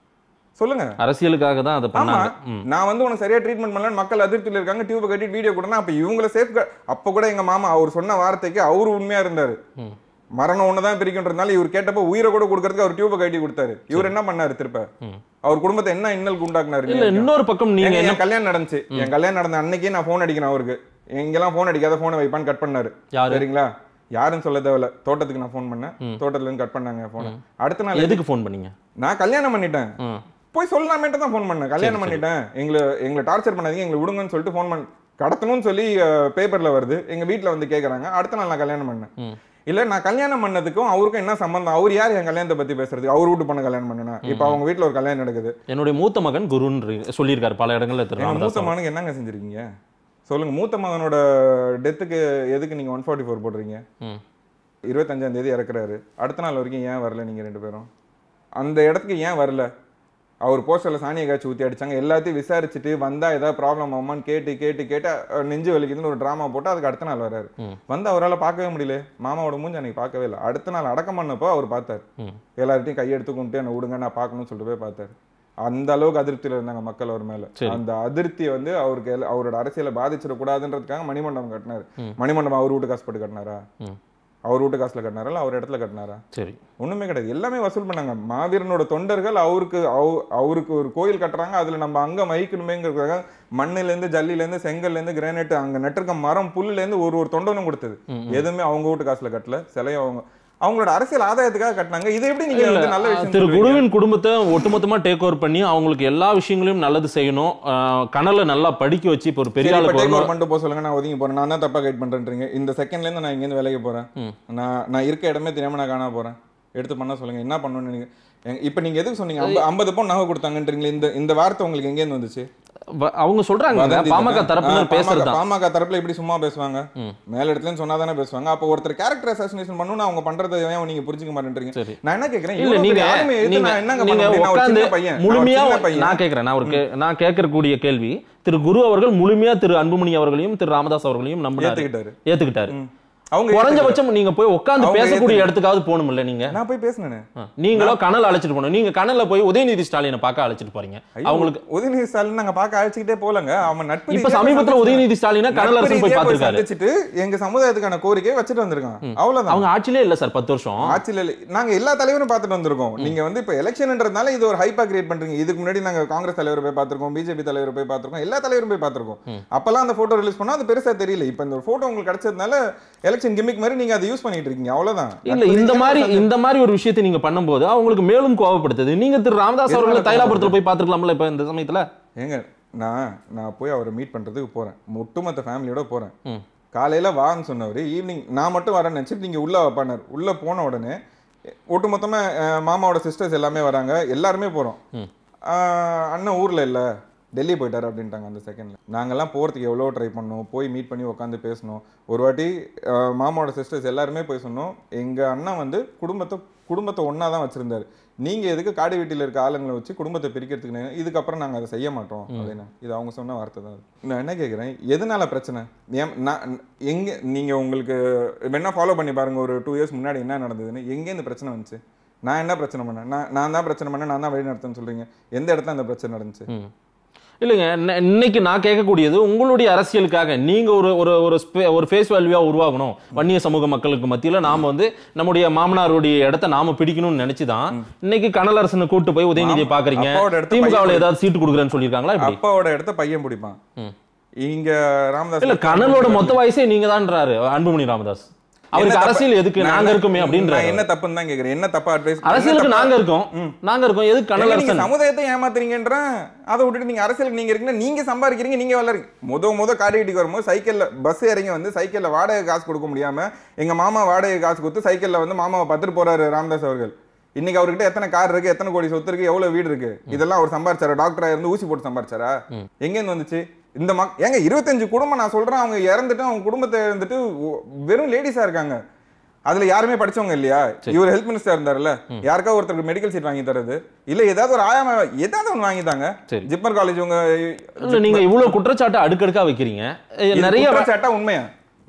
C: சொல்லுங்க
B: அரசியலுக்காக தான் அதை
C: ஆமா
B: பண்ணாங்க ம்.
C: நான் வந்து உனக்கு சரியா ட்ரீட்மெண்ட் பண்ணல மக்கள் அதிருப்தியில் இருக்காங்க டியூப் கட்டிட்டு வீடியோ கொடுனா அப்ப இவங்கள சேஃப் அப்ப கூட எங்க மாமா அவர் சொன்ன வார்த்தைக்கு அவர் உண்மையா இருந்தாரு
B: ம்.
C: மரணம் ஒண்ணுதான் பிரிக்கின்றதுனால இவர் கேட்டப்ப உயிரை கூட கொடுக்கறதுக்கு அவர் டியூப கட்டி கொடுத்தாரு இவர் என்ன பண்ணாரு திருப்ப
B: ம்.
C: அவர் குடும்பத்தை என்ன இன்னலுக்கு உண்டாக்குனாரு
B: இல்ல இன்னொரு பக்கம் நீங்க
C: ஏங்க,
B: என்ன
C: என் கல்யாணம் நடந்துச்சு என் கல்யாணம் நடந்த அன்னைக்கே நான் ஃபோன் அடிக்கிறேன் அவருக்கு எங்கெல்லாம் ஃபோன் அடிக்காத ஃபோனை வைப்பான்னு கட் பண்ணாரு
B: யாரு
C: சரிங்களா யாருன்னு சொல்ல தேவையில்ல தோட்டத்துக்கு நான் ஃபோன் பண்ணேன் தோட்டத்துல இருந்து கட் பண்ணாங்க போனை அடுத்த நாள்
B: எதுக்கு ஃபோன் பண்ணீங்க
C: நான் கல்யாணம் பண்ணிட்டேன்
B: ம்.
C: போய் சொல்லலாமேட்டு தான் ஃபோன் பண்ணேன் கல்யாணம் பண்ணிட்டேன் எங்களை எங்களை டார்ச்சர் பண்ணாதீங்க எங்களை விடுங்கன்னு சொல்லிட்டு ஃபோன் பண்ண கடத்தணும்னு சொல்லி பேப்பர்ல வருது எங்க வீட்ல வந்து கேக்குறாங்க அடுத்த நாள் நான் கல்யாணம் பண்ணேன்
B: ம்.
C: இல்ல நான் கல்யாணம் பண்ணதுக்கும் அவருக்கும் என்ன சம்பந்தம் அவர் யார் என் கல்யாணத்தை பத்தி பேசுறதுக்கு அவர் வீட்டு பண்ண கல்யாணம் பண்ணனா இப்ப அவங்க வீட்ல ஒரு கல்யாணம் நடக்குது
B: என்னுடைய மூத்த மகன் குருன்னு சொல்லியிருக்காரு பல இடங்கள்ல திரு
C: எங்க
B: ராமதாஸ்
C: மூத்த மகனுக்கு என்னங்க செஞ்சிருக்கீங்க சொல்லுங்க மூத்த மகனோட டெத்துக்கு எதுக்கு நீங்க ஒன் ஃபார்ட்டி ஃபோர் போடுறீங்க
B: ம்.
C: இருபத்தஞ்சாம் தேதி இறக்குறாரு அடுத்த நாள் வரைக்கும் ஏன் வரல நீங்க ரெண்டு பேரும் அந்த இடத்துக்கு ஏன் வரல அவர் போஸ்டர்ல சாணியை காய்ச்சி ஊத்தி அடிச்சாங்க எல்லாத்தையும் விசாரிச்சுட்டு வந்தா ஏதாவது ப்ராப்ளம் ஆகுமான்னு கேட்டு கேட்டு கேட்டு அஹ், நெஞ்சு வலிக்குதுன்னு ஒரு டிராமா போட்டு அதுக்கு அடுத்த நாள் வராரு
B: ம்.
C: வந்து அவரால் பார்க்கவே முடியல மாமாவோட மூஞ்சி அன்னைக்கு பார்க்கவே இல்லை அடுத்த நாள் அடக்கம் பண்ணப்போ அவர் பார்த்தார்
B: ம்.
C: எல்லார்ட்டையும் கையெடுத்து கும்பிட்டு என்னை விடுங்க நான் பார்க்கணும்னு சொல்லிட்டு போய் பார்த்தாரு அந்த அளவுக்கு அதிருப்தியில இருந்தாங்க மக்கள் அவர் மேல
B: சரி.
C: அந்த அதிருப்தி வந்து அவருக்கு எல்லா- அவரோட அரசியலை பாதிச்சிடக்கூடாதுன்றதுக்காக மணிமண்டபம் கட்டினாரு
B: ம்.
C: மணிமண்டபம் அவர் வீட்டு காசு போட்டு கட்டினாரா
B: ம்.
C: அவர் வீட்டு காசுல கட்டினாரா இல்ல அவர் இடத்துல கட்டினாரா
B: சரி
C: ஒண்ணுமே கிடையாது எல்லாமே வசூல் பண்ணாங்க மாவீரனோட தொண்டர்கள் அவருக்கு அவ- அவருக்கு ஒரு கோயில் கட்டுறாங்க அதுல நம்ம அங்க மயிக்கணுமேங்கிறதுக்காக மண்ணுல இருந்து ஜல்லில இருந்து செங்கல்ல இருந்து கிரானைட் அங்க நட்டிருக்க மரம் புல்லுல இருந்து ஒரு ஒரு தொண்டனும் கொடுத்தது
B: ம்,
C: எதுவுமே அவங்க வீட்டு காசுல கட்டல சிலையும் அவங்க அவங்களோட அரசியல் ஆதாயத்துக்காக கட்டினாங்க இது எப்படி நீங்க
B: இல்ல,
C: வந்து நல்ல விஷயம்
B: திரு
C: சொல்றீங்க?
B: குருவின் குடும்பத்தை ஒட்டுமொத்தமா டேக் ஓவர் பண்ணி அவங்களுக்கு எல்லா விஷயங்களையும் நல்லது செய்யணும் ஆஹ் கனலை நல்லா படிக்க வச்சு இப்போ ஒரு பெரிய
C: சரி, இப்ப
B: ஆளுக்கு
C: take over
B: வரணும்
C: பண்ணிட்டு போக சொல்லுங்க நான் ஒதுங்கி போறேன் நான் தான் தப்பா கைட் பண்றேன்றீங்க இந்த செகண்ட்ல இருந்து நான் இங்க இருந்து வேலைக்கு போறேன்
B: ம்.
C: நான் நான் இருக்க இடமே தெரியாம நான் காணாம போறேன் எடுத்து பண்ண சொல்லுங்க என்ன பண்ணணும்னு நீங்க எங்க- இப்ப நீங்க எதுக்கு சொன்னீங்க ஐம்ப- ஐம்பது பவுன் நகை கொடுத்தாங்கன்றீங்களே இந்த இந்த வார்த்தை உங்களுக்கு எங்க இருந்து வந்துச்சு
B: வ- அவங்க சொல்றாங்க
C: வதந்தி
B: பாமக
C: தானே?
B: தரப்பினர்
C: ஆ,
B: பேசுறது
C: பாமக பாமக தரப்புல எப்படி சும்மா பேசுவாங்க
B: ம்.
C: மேல இடத்துல சொன்னா தானே பேசுவாங்க அப்ப ஒருத்தர் கேரக்டர் அசாசினேஷன் பண்ணணும் அவங்க பண்றதை ஏன் நீங்க புரிஞ்சுக்க மாட்டேன்றீங்க
B: சரி
C: நான் என்ன கேக்குறேன்
B: இல்ல
C: இவ்வளவு
B: நீங்க
C: பெரிய ஆளுமையை எடுத்து
B: நீங்க
C: நான் என்னங்க
B: நீங்க
C: பண்ண முடியும்? நான் ஒரு
B: உட்கார்ந்து
C: சின்ன பையன். நான் ஒரு
B: முழுமையா
C: சின்ன பையன்.
B: நான் கேக்குறேன் நான் ஒரு கே- நான் கேட்கக்கூடிய கேள்வி திரு குரு அவர்கள் முழுமையா திரு அன்புமணி அவர்களையும் திரு ராமதாஸ் அவர்களையும் நம்பினாரு
C: ஏத்துக்கிட்டாரு
B: ஏத்துக்கிட்டாரு
C: ம். அவங்க
B: குறைஞ்சபட்சம் நீங்க போய் உட்கார்ந்து
C: அவங்க
B: பேசக்கூடிய
C: ஏத்துக்கிட்டாரு.
B: இடத்துக்காவது போகணும்ல நீங்க
C: நான் போய் பேசினேன்
B: ஆ. நீங்களும் கனல் அழைச்சிட்டு போகணும் நீங்க கனல்ல போய் உதயநிதி ஸ்டாலினை பார்க்க அழைச்சிட்டு போறீங்க அவங்களுக்கு
C: உதயநிதி ஸ்டாலின் நாங்க பார்க்க அழைச்சிக்கிட்டே போலங்க அவன் நட்பு
B: இப்ப
C: ரீதியா
B: சமீபத்துல
C: சந்திச்சு-
B: உதயநிதி ஸ்டாலினை கனல்
C: நட்பு
B: அரசன் போய்
C: ரீதியா
B: பார்த்திருக்காரு
C: சந்திச்சுட்டு எங்க சமுதாயத்துக்கான கோரிக்கையை வச்சுட்டு வந்திருக்கான் அவ்வளவுதான்
B: அவங்க ஆட்சியிலே இல்ல சார் பத்து வருஷம்
C: ஆட்சியில இல்ல. நாங்க எல்லா தலைவரும் பார்த்துட்டு வந்திருக்கோம் நீங்க வந்து இப்ப எலெக்ஷன்ன்றதுனால இது ஒரு ஹைப்பா கிரியேட் பண்றீங்க இதுக்கு முன்னாடி நாங்க காங்கிரஸ் தலைவர் போய் பார்த்திருக்கோம் பிஜேபி தலைவர் போய் பார்த்திருக்கோம் எல்லா தலைவரும் போய் பார்த்திருக்கோம் அப்பெல்லாம் அந்த போட்டோ ரிலீஸ் பண்ணா அது பெருசா தெரியல இப்ப இந்த போட்டோ உங்களுக்கு கிடைச்சதுனால எலெக்ஷன் கிமிக் மாதிரி நீங்க அதை யூஸ் பண்ணிட்டு இருக்கீங்க அவ்வளவுதான்
B: இல்ல இந்த மாதிரி இந்த மாதிரி ஒரு விஷயத்தை நீங்க பண்ணும்போது அவங்களுக்கு மேலும் கோவப்படுத்துது நீங்க திரு ராமதாஸ் அவர்களை
C: எதனால
B: தைலாபுரத்துல போய் பார்த்துருக்கலாம்ல இப்ப இந்த சமயத்துல
C: ஏங்க நான் நான் போய் அவரை மீட் பண்றதுக்கு போறேன் ஒட்டுமொத்த ஃபேமிலியோட போறேன்
B: ம்.
C: காலையில வான்னு சொன்னவர் ஈவினிங் நான் மட்டும் வரேன்னு நினைச்சிட்டு நீங்க உள்ள வைப்பானார் உள்ள போன உடனே ஒட்டுமொத்தமா அஹ், மாமாவோட சிஸ்டர்ஸ் எல்லாமே வராங்க எல்லாருமே போறோம்
B: ம்.
C: ஆஹ், அண்ணன் ஊர்ல இல்ல டெல்லி போயிட்டாரு அப்படின்ட்டாங்க அந்த செகண்ட்ல நாங்கெல்லாம் போறதுக்கு எவ்வளோ ட்ரை பண்ணோம் போய் மீட் பண்ணி உட்காந்து பேசணும் ஒரு வாட்டி அஹ், மாமாவோட சிஸ்டர்ஸ் எல்லாருமே போய் சொன்னோம் எங்க அண்ணன் வந்து குடும்பத்தை குடும்பத்தை ஒண்ணா தான் வச்சிருந்தாரு நீங்க எதுக்கு காடு வீட்டில் இருக்க ஆளுங்களை வச்சு குடும்பத்தை பிரிக்கிறதுக்கு நே- இதுக்கப்புறம் நாங்க அதை செய்ய மாட்டோம் அப்படின்னு இது அவங்க சொன்ன வார்த்தை தான் அது. நான் என்ன கேட்குறேன் எதனால பிரச்சனை ஏன் நான் எங்க நீங்க உங்களுக்கு வேணா ஃபாலோ பண்ணி பாருங்க ஒரு டூ இயர்ஸ் முன்னாடி என்ன நடந்ததுன்னு எங்கே இந்த பிரச்சனை வந்துச்சு நான் என்ன பிரச்சனை பண்ணேன் நான் நான் தான் பிரச்சனை பண்ணேன் நான் தான் வழி நடத்தேன்னு சொல்றீங்க எந்த இடத்துல அந்த பிரச்சனை நடந்துச்சு
B: ம். இல்லைங்க இன்ன- இன்னைக்கு நான் கேட்கக்கூடியது உங்களுடைய அரசியலுக்காக நீங்க ஒரு ஒரு ஒரு ஸ்பே- ஒரு ஃபேஸ் வேல்யூவா உருவாகணும் வன்னிய சமூக மக்களுக்கு மத்தியில நாம வந்து நம்முடைய மாமனாருடைய இடத்த நாம பிடிக்கணும்னு நினைச்சுதான் இன்னைக்கு கனலரசனை கூட்டு போய் உதயநிதியை
C: மாமா-
B: பாக்குறீங்க
C: அப்பாவோட இடத்த
B: திமுகவில்
C: பையன்
B: ஏதாவது சீட்டு கொடுக்குறேன்னு சொல்லியிருக்காங்களா இப்படி
C: அப்பாவோட இடத்த பையன் பிடிப்பான்
B: ம்.
C: இங்க ராமதாஸ்
B: இல்ல கனலோட மொத்த வயசே நீங்க தான்றாரு அன்புமணி ராமதாஸ் அவருக்கு
C: என்ன
B: அரசியல்
C: தப்பு-
B: எதுக்கு
C: நான்
B: நாங்க
C: என்ன-
B: இருக்குமே
C: நான்
B: அப்படின்றாரு
C: என்ன தப்புன்னு தான் கேக்குறேன் என்ன தப்பா அட்வைஸ்
B: அரசியலுக்கு நாங்க இருக்கோம் நாங்க இருக்கோம் எதுக்கு
C: ஏங்க, நீங்க
B: கனலரசன்
C: சமுதாயத்தை ஏமாத்துறீங்கன்றேன் அதை விட்டுட்டு நீங்க அரசியலுக்கு நீங்க இருக்கீங்க நீங்க சம்பாதிக்கிறீங்க நீங்க வளருங்க முத முத காடுகிட்டிக்கு வரும்போது சைக்கிள்ல பஸ் இறங்கி வந்து சைக்கிள்ல வாடகை காசு கொடுக்க முடியாம எங்க மாமா வாடகை காசு கொடுத்து சைக்கிள்ல வந்து மாமாவை பத்துட்டு போறாரு ராமதாஸ் அவர்கள் இன்னைக்கு அவர்கிட்ட எத்தனை கார் இருக்கு எத்தனை கோடி சொத்து இருக்கு எவ்வளவு வீடு இருக்கு இதெல்லாம் அவர் சம்பாரிச்சாரா டாக்டரா இருந்து ஊசி போட்டு சம்பாரிச்சாரா எங்க இருந்து வந்துச்சு இந்த மக் ஏங்க இருபத்தஞ்சு குடும்பம் நான் சொல்றேன் அவங்க இறந்துட்டு அவங்க குடும்பத்தை இருந்துட்டு ஒ- வெறும் லேடிஸா இருக்காங்க அதுல யாருமே படிச்சவங்க இல்லையா இவர் ஹெல்த் மினிஸ்டர் இருந்தாருல்ல யாருக்கா ஒருத்தருக்கு மெடிக்கல் சீட் வாங்கி தரது இல்ல ஏதாவது ஒரு ஆயாம ஏதாவது ஒன்று வாங்கி தாங்க
B: சரி.
C: ஜிப்மர் காலேஜ் உங்க
B: இல்ல நீங்க இவ்வளவு குற்றச்சாட்டு அடுக்கடுக்கா வைக்கிறீங்க அஹ்
C: இது
B: நிறைய
C: குற்றச்சாட்டா உண்மையா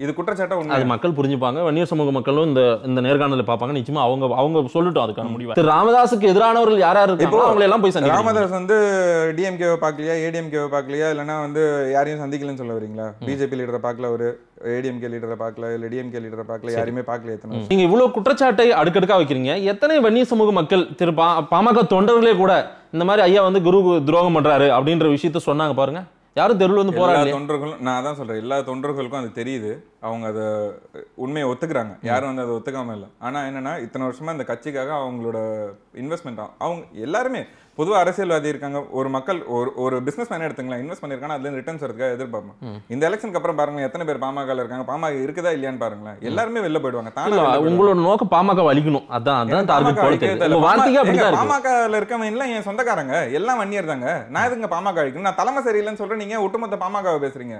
C: இது குற்றச்சாட்டை உண்மை
B: அது மக்கள் புரிஞ்சுப்பாங்க வன்னியர் சமூக மக்களும் இந்த இந்த நேர்காணலை பார்ப்பாங்க நிச்சயமா அவங்க அவங்க சொல்லட்டும் அதுக்கான முடிவு திரு ராமதாஸுக்கு எதிரானவர்கள் யார் யார் இருக்காங்களோ அவங்களை எல்லாம் போய் சந்திக்கலாம்
C: ராமதாஸ் வந்து டிஎம்கேவை பார்க்கலையா ஏடிஎம்கேவை பார்க்கலையா இல்லைன்னா வந்து யாரையும் சந்திக்கலன்னு சொல்ல வரீங்களா பிஜேபி லீடரை பார்க்கல ஒரு ஏடிஎம்கே லீடரை பார்க்கல இல்ல டிஎம்கே லீடரை பார்க்கல யாரையுமே பார்க்கல எத்தனை வருஷம்.
B: நீங்க இவ்வளவு குற்றச்சாட்டை அடுக்கடுக்கா வைக்கிறீங்க எத்தனை வன்னிய சமூக மக்கள் திரு பா பாமக தொண்டர்களே கூட இந்த மாதிரி ஐயா வந்து குரு துரோகம் பண்றாரு அப்படின்ற விஷயத்த சொன்னாங்க பாருங்க யாரும் தெருவில் வந்து
C: எல்லா
B: போராடலையே
C: தொண்டர்களும் நான் அதான் சொல்றேன் எல்லா தொண்டர்களுக்கும் அது தெரியுது அவங்க அதை உண்மையை ஒத்துக்கிறாங்க யாரும் வந்து அதை ஒத்துக்காம இல்லை ஆனா என்னன்னா இத்தனை வருஷமா இந்த கட்சிக்காக அவங்களோட இன்வெஸ்ட்மெண்ட் அவங்க எல்லாருமே பொதுவா அரசியல்வாதி இருக்காங்க ஒரு மக்கள் ஒரு ஒரு பிசினஸ் மேன் எடுத்துங்களேன் இன்வெஸ்ட் பண்ணிருக்காங்க அதுல ரிட்டர்ன்ஸ் வரதுக்காக எதிர்பார்ப்போம் இந்த எலெக்ஷனுக்கு அப்புறம் பாருங்க எத்தனை பேர் பாமக இருக்காங்க பாமக இருக்குதா இல்லையான்னு பாருங்களேன் எல்லாருமே வெளில போயிடுவாங்க
B: இல்ல,
C: தானா வெளில போயிடுவாங்க.
B: உங்களோட நோக்கம் பாமக வலிக்கணும் அதான் அதான் டார்கெட் போல
C: அழிக்கவே
B: தெரியுது
C: தேவையில்ல.
B: உங்க வார்த்தைக்கு
C: பாமக-
B: அப்படிதான்
C: ஏங்க,
B: இருக்கு
C: பாமகல இருக்கவங்க எல்லாம் என் சொந்தக்காரங்க எல்லாம் வன்னியர் தாங்க நான் எதுங்க பாமக அழிக்கணும் நான் தலைமை சரியில்லைன்னு சொல்றேன் நீங்க ஒட்டுமொத்த பாமக பேசுறீங்க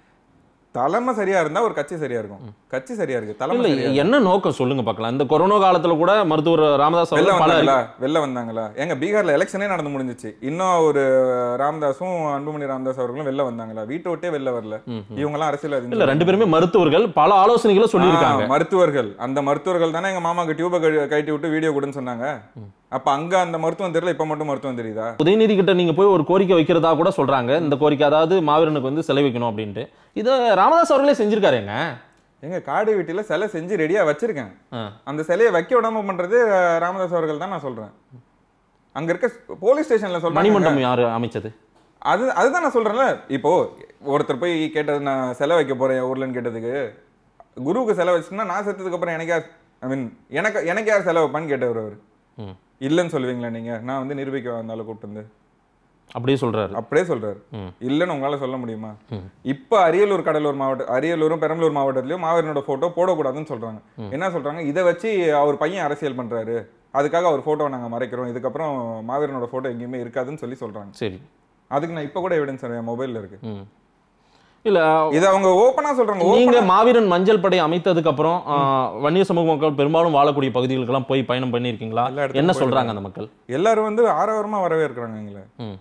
C: தலைமை சரியா இருந்தா ஒரு கட்சி சரியா இருக்கும் கட்சி சரியா இருக்கு தலைமை
B: இல்ல
C: சரியா
B: என்ன நோக்கம் சொல்லுங்க பார்க்கலாம் இந்த கொரோனா காலத்துல கூட மருத்துவர் ராமதாஸ்
C: வெளில
B: அவர்கள் பல
C: வந்தாங்களா வெளில வந்தாங்களா எங்க பீகார்ல எலெக்ஷனே நடந்து முடிஞ்சிச்சு இன்னும் ஒரு ராமதாஸும் அன்புமணி ராமதாஸ் அவர்களும் வெளில வந்தாங்களா வீட்டை விட்டே வெளில வரல இவங்க எல்லாம் அரசியல்
B: இல்ல ரெண்டு பேருமே மருத்துவர்கள் பல ஆலோசனைகளை சொல்லியிருக்காங்க
C: மருத்துவர்கள் அந்த மருத்துவர்கள் தானே எங்க மாமாக்கு டியூபை கழட்டி விட்டு வீடியோ கொடுன்னு சொன்னாங்க அப்ப அங்க அந்த மருத்துவம் தெரியல இப்ப மட்டும் மருத்துவம் தெரியுதா
B: உதயநிதி கிட்ட நீங்க போய் ஒரு கோரிக்கை வைக்கிறதா கூட சொல்றாங்க இந்த கோரிக்கை அதாவது மாவீரனுக்கு வந்து சிலை வைக்கணும் அப்படின்ட்டு இதை ராமதாஸ் அவர்களே செஞ்சிருக்காருங்க
C: எங்க காடு வீட்டில சிலை செஞ்சு ரெடியா வச்சிருக்கேன்
B: ஆ.
C: அந்த சிலையை வைக்க விடாம பண்றது அஹ், ராமதாஸ் அவர்கள் தான் நான் சொல்றேன் அங்க இருக்க போலீஸ் ஸ்டேஷன்ல சொல்றாங்க
B: மணிமண்டபம் யாரு அமைச்சது
C: அது அதுதான் நான் சொல்றேன்ல இப்போ ஒருத்தர் போய் கேட்டது நான் சிலை வைக்க போறேன் என் ஊர்லன்னு கேட்டதுக்கு குருவுக்கு சிலை வச்சுன்னா நான் செத்ததுக்கு அப்புறம் எனக்கு யார் ஐ மீன் எனக்கு எனக்கு யார் செலவு வைப்பான்னு கேட்டவர் அவர்
B: ம்.
C: இல்லைன்னு சொல்லுவீங்களா நீங்க நான் வந்து நிரூபிக்க வந்தாலும் கூப்பிட்டு வந்து
B: அப்படியே சொல்றாரு
C: அப்படியே சொல்றாரு இல்லைன்னு உங்களால சொல்ல முடியுமா இப்ப அரியலூர் கடலூர் மாவட்டம் அரியலூரும் பெரம்பலூர் மாவட்டத்திலயும் மாவீரனோட போட்டோ போடக்கூடாதுன்னு சொல்றாங்க என்ன சொல்றாங்க இதை வச்சு அவர் பையன் அரசியல் பண்றாரு அதுக்காக அவர் போட்டோ நாங்க மறைக்கிறோம் இதுக்கப்புறம் மாவீரனோட போட்டோ எங்கேயுமே இருக்காதுன்னு சொல்லி சொல்றாங்க
B: சரி
C: அதுக்கு நான் இப்ப கூட எவிடன்ஸ் என் மொபைல்ல இருக்கு
B: ம். இல்ல
C: இது அவங்க ஓப்பனா சொல்றாங்க
B: நீங்க
C: open ஆ-
B: மாவீரன் மஞ்சள் படை அமைத்ததுக்கு அப்புறம் ஆ, வன்னிய சமூக மக்கள் பெரும்பாலும் வாழக்கூடிய பகுதிகளுக்கெல்லாம் போய் பயணம் பண்ணியிருக்கீங்களா
C: எல்லா இடத்துக்கும்
B: என்ன
C: போயிருக்கேன்.
B: சொல்றாங்க அந்த மக்கள்
C: எல்லாரும் வந்து ஆரவாரமா வரவே இருக்கிறாங்க எங்களை
B: ம்.